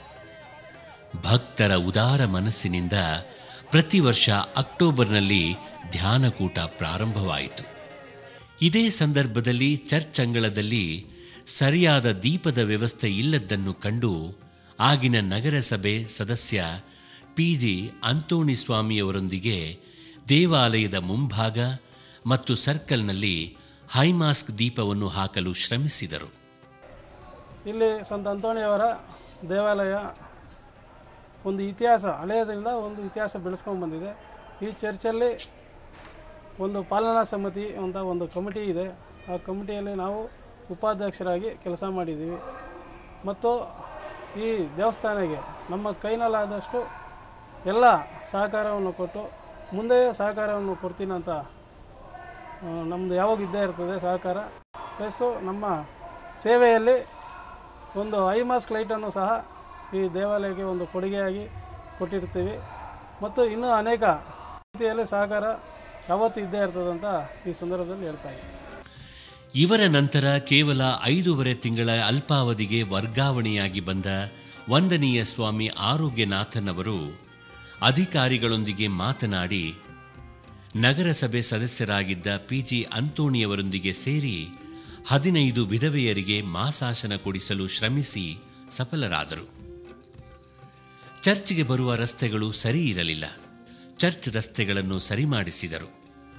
ಭಕ್ತರ ಉದಾರ ಮನಸ್ಸಿನಿಂದ ಪ್ರತಿ ವರ್ಷ ಅಕ್ಟೋಬರ್ನಲ್ಲಿ ಧ್ಯಾನಕೂಟ ಪ್ರಾರಂಭವಾಯಿತು ಇದೇ ಸಂದರ್ಭದಲ್ಲಿ ಚರ್ಚ್ ಅಂಗಳದಲ್ಲಿ ಸರಿಯಾದ ದೀಪದ ವ್ಯವಸ್ಥೆ ಇಲ್ಲದ್ದನ್ನು ಕಂಡು ಆಗಿನ ನಗರಸಭೆ ಸದಸ್ಯ ಪಿ ಜಿ ಅಂತೋಣಿ ಸ್ವಾಮಿಯವರೊಂದಿಗೆ ದೇವಾಲಯದ ಮುಂಭಾಗ ಮತ್ತು ಸರ್ಕಲ್ನಲ್ಲಿ ಹೈಮಾಸ್ಕ್ ದೀಪವನ್ನು ಹಾಕಲು ಶ್ರಮಿಸಿದರು ಇಲ್ಲಿ ಸಂತ ಅಂತೋಣಿಯವರ ದೇವಾಲಯ ಒಂದು ಇತಿಹಾಸ ಹಳೆಯದಿಂದ ಒಂದು ಇತಿಹಾಸ ಬೆಳೆಸ್ಕೊಂಡು ಬಂದಿದೆ ಈ ಚರ್ಚಲ್ಲಿ ಒಂದು ಪಾಲನಾ ಸಮಿತಿ ಅಂತ ಒಂದು ಕಮಿಟಿ ಇದೆ ಆ ಕಮಿಟಿಯಲ್ಲಿ ನಾವು ಉಪಾಧ್ಯಕ್ಷರಾಗಿ ಕೆಲಸ ಮಾಡಿದ್ದೀವಿ ಮತ್ತು ಈ ದೇವಸ್ಥಾನಕ್ಕೆ ನಮ್ಮ ಕೈನಲ್ಲಾದಷ್ಟು ಎಲ್ಲ ಸಹಕಾರವನ್ನು ಕೊಟ್ಟು ಮುಂದೆ ಸಹಕಾರವನ್ನು ಕೊಡ್ತೀನಿ ಅಂತ ಆ, ನಮ್ಮದು ಯಾವಾಗ ಇದ್ದೇ ಇರ್ತದೆ ಸಹಕಾರ ಪ್ಲಸ್ಸು ನಮ್ಮ ಸೇವೆಯಲ್ಲಿ ಒಂದು ಐ ಮಾಸ್ಕ್ ಲೈಟನ್ನು ಸಹ ಈ ದೇವಾಲಯಕ್ಕೆ ಒಂದು ಕೊಡುಗೆಯಾಗಿ ಕೊಟ್ಟಿರ್ತೀವಿ ಮತ್ತು ಇನ್ನೂ ಅನೇಕ ರೀತಿಯಲ್ಲಿ ಸಹಕಾರ ಯಾವತ್ತೂ ಇದ್ದೇ ಇರ್ತದೆ ಅಂತ ಈ ಸಂದರ್ಭದಲ್ಲಿ ಹೇಳ್ತಾ ಇದ್ದೀನಿ ಇವರ ನಂತರ ಕೇವಲ ಐದೂವರೆ ತಿಂಗಳ ಅಲ್ಪಾವಧಿಗೆ ವರ್ಗಾವಣೆಯಾಗಿ ಬಂದ ವಂದನೀಯ ಸ್ವಾಮಿ ಆರೋಗ್ಯನಾಥನ್ ಅವರು ಅಧಿಕಾರಿಗಳೊಂದಿಗೆ ಮಾತನಾಡಿ ನಗರಸಭೆ ಸದಸ್ಯರಾಗಿದ್ದ ಪಿ ಜಿ ಅಂತೋಣಿಯವರೊಂದಿಗೆ ಸೇರಿ ಹದಿನೈದು ವಿಧವೆಯರಿಗೆ ಮಾಸಾಶನ ಕೊಡಿಸಲು ಶ್ರಮಿಸಿ ಸಫಲರಾದರು ಚರ್ಚ್ಗೆ ಬರುವ ರಸ್ತೆಗಳು ಸರಿ ಇರಲಿಲ್ಲ ಚರ್ಚ್ ರಸ್ತೆಗಳನ್ನು ಸರಿ ಮಾಡಿಸಿದರು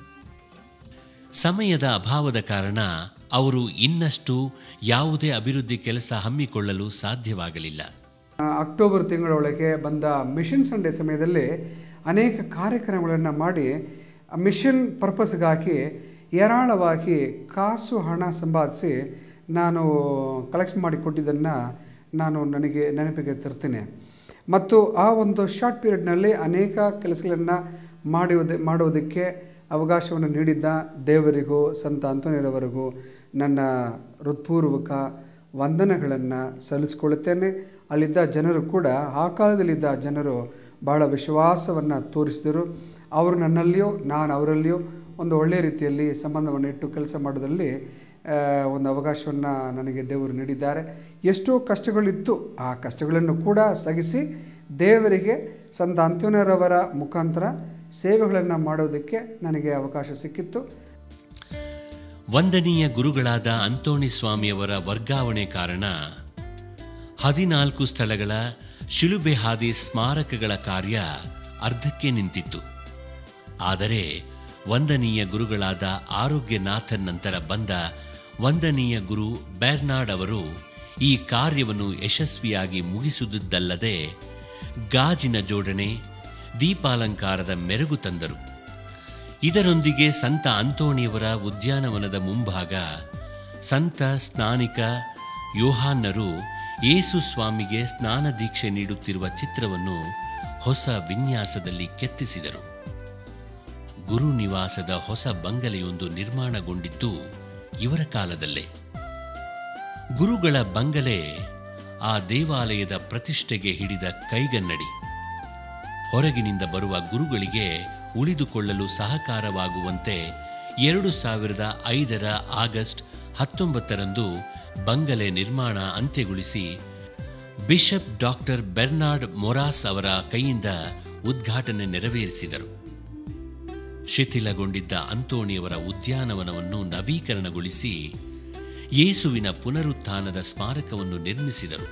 ಸಮಯದ ಅಭಾವದ ಕಾರಣ ಅವರು ಇನ್ನಷ್ಟು ಯಾವುದೇ ಅಭಿವೃದ್ಧಿ ಕೆಲಸ ಹಮ್ಮಿಕೊಳ್ಳಲು ಸಾಧ್ಯವಾಗಲಿಲ್ಲ ಅಕ್ಟೋಬರ್ ತಿಂಗಳೊಳಗೆ ಬಂದ ಮಿಷನ್ ಸಂಡೇ ಸಮಯದಲ್ಲಿ ಅನೇಕ ಕಾರ್ಯಕ್ರಮಗಳನ್ನು ಮಾಡಿ ಮಿಷನ್ ಪರ್ಪಸ್ಗಾಗಿ ಏರಾಳವಾಗಿ ಕಾಸು ಹಣ ಸಂಪಾದಿಸಿ ನಾನು ಕಲೆಕ್ಷನ್ ಮಾಡಿ ಕೊಟ್ಟಿದ್ದನ್ನು ನಾನು ನನಗೆ ನೆನಪಿಗೆ ತರ್ತೀನಿ ಮತ್ತು ಆ ಒಂದು ಶಾರ್ಟ್ ಪೀರಿಯಡ್ನಲ್ಲಿ ಅನೇಕ ಕೆಲಸಗಳನ್ನು ಮಾಡುವುದ ಮಾಡುವುದಕ್ಕೆ ಅವಕಾಶವನ್ನು ನೀಡಿದ್ದ ದೇವರಿಗೂ ಸಂತ ಅಂತೋನಿಯವರಿಗೂ ನನ್ನ ಹೃತ್ಪೂರ್ವಕ ವಂದನೆಗಳನ್ನು ಸಲ್ಲಿಸ್ಕೊಳ್ಳುತ್ತೇನೆ ಅಲ್ಲಿದ್ದ ಜನರು ಕೂಡ ಆ ಕಾಲದಲ್ಲಿದ್ದ ಜನರು ಬಹಳ ವಿಶ್ವಾಸವನ್ನು ತೋರಿಸಿದರು ಅವರು ನನ್ನಲ್ಲಿಯೂ ನಾನು ಅವರಲ್ಲಿಯೂ ಒಂದು ಒಳ್ಳೆಯ ರೀತಿಯಲ್ಲಿ ಸಂಬಂಧವನ್ನು ಇಟ್ಟು ಕೆಲಸ ಮಾಡೋದ್ರಲ್ಲಿ ಆ, ಒಂದು ಅವಕಾಶವನ್ನು ನನಗೆ ದೇವರು ನೀಡಿದ್ದಾರೆ ಎಷ್ಟೋ ಕಷ್ಟಗಳಿತ್ತು ಆ ಕಷ್ಟಗಳನ್ನು ಕೂಡ ಸಗಿಸಿ ದೇವರಿಗೆ ಸಂತ ಅಂತ್ಯೋನರವರ ಮುಖಾಂತರ ಸೇವೆಗಳನ್ನು ಮಾಡೋದಕ್ಕೆ ನನಗೆ ಅವಕಾಶ ಸಿಕ್ಕಿತ್ತು ವಂದನೀಯ ಗುರುಗಳಾದ ಅಂತೋಣಿ ಸ್ವಾಮಿಯವರ ವರ್ಗಾವಣೆ ಕಾರಣ ಹದಿನಾಲ್ಕು ಸ್ಥಳಗಳ ಶಿಲುಬೆ ಹಾದಿ ಸ್ಮಾರಕಗಳ ಕಾರ್ಯ ಅರ್ಧಕ್ಕೆ ನಿಂತಿತ್ತು ಆದರೆ ವಂದನೀಯ ಗುರುಗಳಾದ ಆರೋಗ್ಯನಾಥನ್ ನಂತರ ಬಂದ ವಂದನೀಯ ಗುರು ಬೆರ್ನಾಡ್ ಅವರು ಈ ಕಾರ್ಯವನ್ನು ಯಶಸ್ವಿಯಾಗಿ ಮುಗಿಸುವುದಲ್ಲದೆ ಗಾಜಿನ ಜೋಡಣೆ ದೀಪಾಲಂಕಾರದ ಮೆರುಗು ತಂದರು ಇದರೊಂದಿಗೆ ಸಂತ ಅಂತೋಣಿಯವರ ಉದ್ಯಾನವನದ ಮುಂಭಾಗ ಸಂತ ಸ್ನಾನಿಕ ಯೋಹಾನ್ನರು ಯೇಸು ಸ್ವಾಮಿಗೆ ಸ್ನಾನ ದೀಕ್ಷೆ ನೀಡುತ್ತಿರುವ ಚಿತ್ರವನ್ನು ಹೊಸ ವಿನ್ಯಾಸದಲ್ಲಿ ಕೆತ್ತಿಸಿದರು ಗುರು ನಿವಾಸದ ಹೊಸ ಬಂಗಲೆಯೊಂದು ನಿರ್ಮಾಣಗೊಂಡಿದ್ದು ಇವರ ಕಾಲದಲ್ಲೇ ಗುರುಗಳ ಬಂಗಲೆ ಆ ದೇವಾಲಯದ ಪ್ರತಿಷ್ಠೆಗೆ ಹಿಡಿದ ಕೈಗನ್ನಡಿ ಹೊರಗಿನಿಂದ ಬರುವ ಗುರುಗಳಿಗೆ ಉಳಿದುಕೊಳ್ಳಲು ಸಹಕಾರವಾಗುವಂತೆ ಎರಡು ಸಾವಿರದ ಐದರ ಆಗಸ್ಟ್ ಹತ್ತೊಂಬತ್ತರಂದು ಬಂಗಲೆ ನಿರ್ಮಾಣ ಅಂತ್ಯಗೊಳಿಸಿ ಬಿಷಪ್ ಡಾಕ್ಟರ್ ಬೆರ್ನಾರ್ಡ್ ಮೊರಾಸ್ ಅವರ ಕೈಯಿಂದ ಉದ್ಘಾಟನೆ ನೆರವೇರಿಸಿದರು ಶಿಥಿಲಗೊಂಡಿದ್ದ ಅಂತೋಣಿಯವರ ಉದ್ಯಾನವನವನ್ನು ನವೀಕರಣಗೊಳಿಸಿ ಯೇಸುವಿನ ಪುನರುತ್ಥಾನದ ಸ್ಮಾರಕವನ್ನು ನಿರ್ಮಿಸಿದರು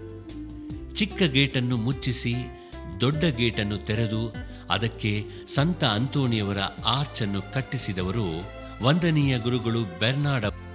ಚಿಕ್ಕ ಗೇಟನ್ನು ಮುಚ್ಚಿಸಿ ದೊಡ್ಡ ಗೇಟನ್ನು ತೆರೆದು ಅದಕ್ಕೆ ಸಂತ ಅಂತೋಣಿಯವರ ಆರ್ಚ್ ಅನ್ನು ಕಟ್ಟಿಸಿದವರು ವಂದನೀಯ ಗುರುಗಳು ಬೆರ್ನಾಡ್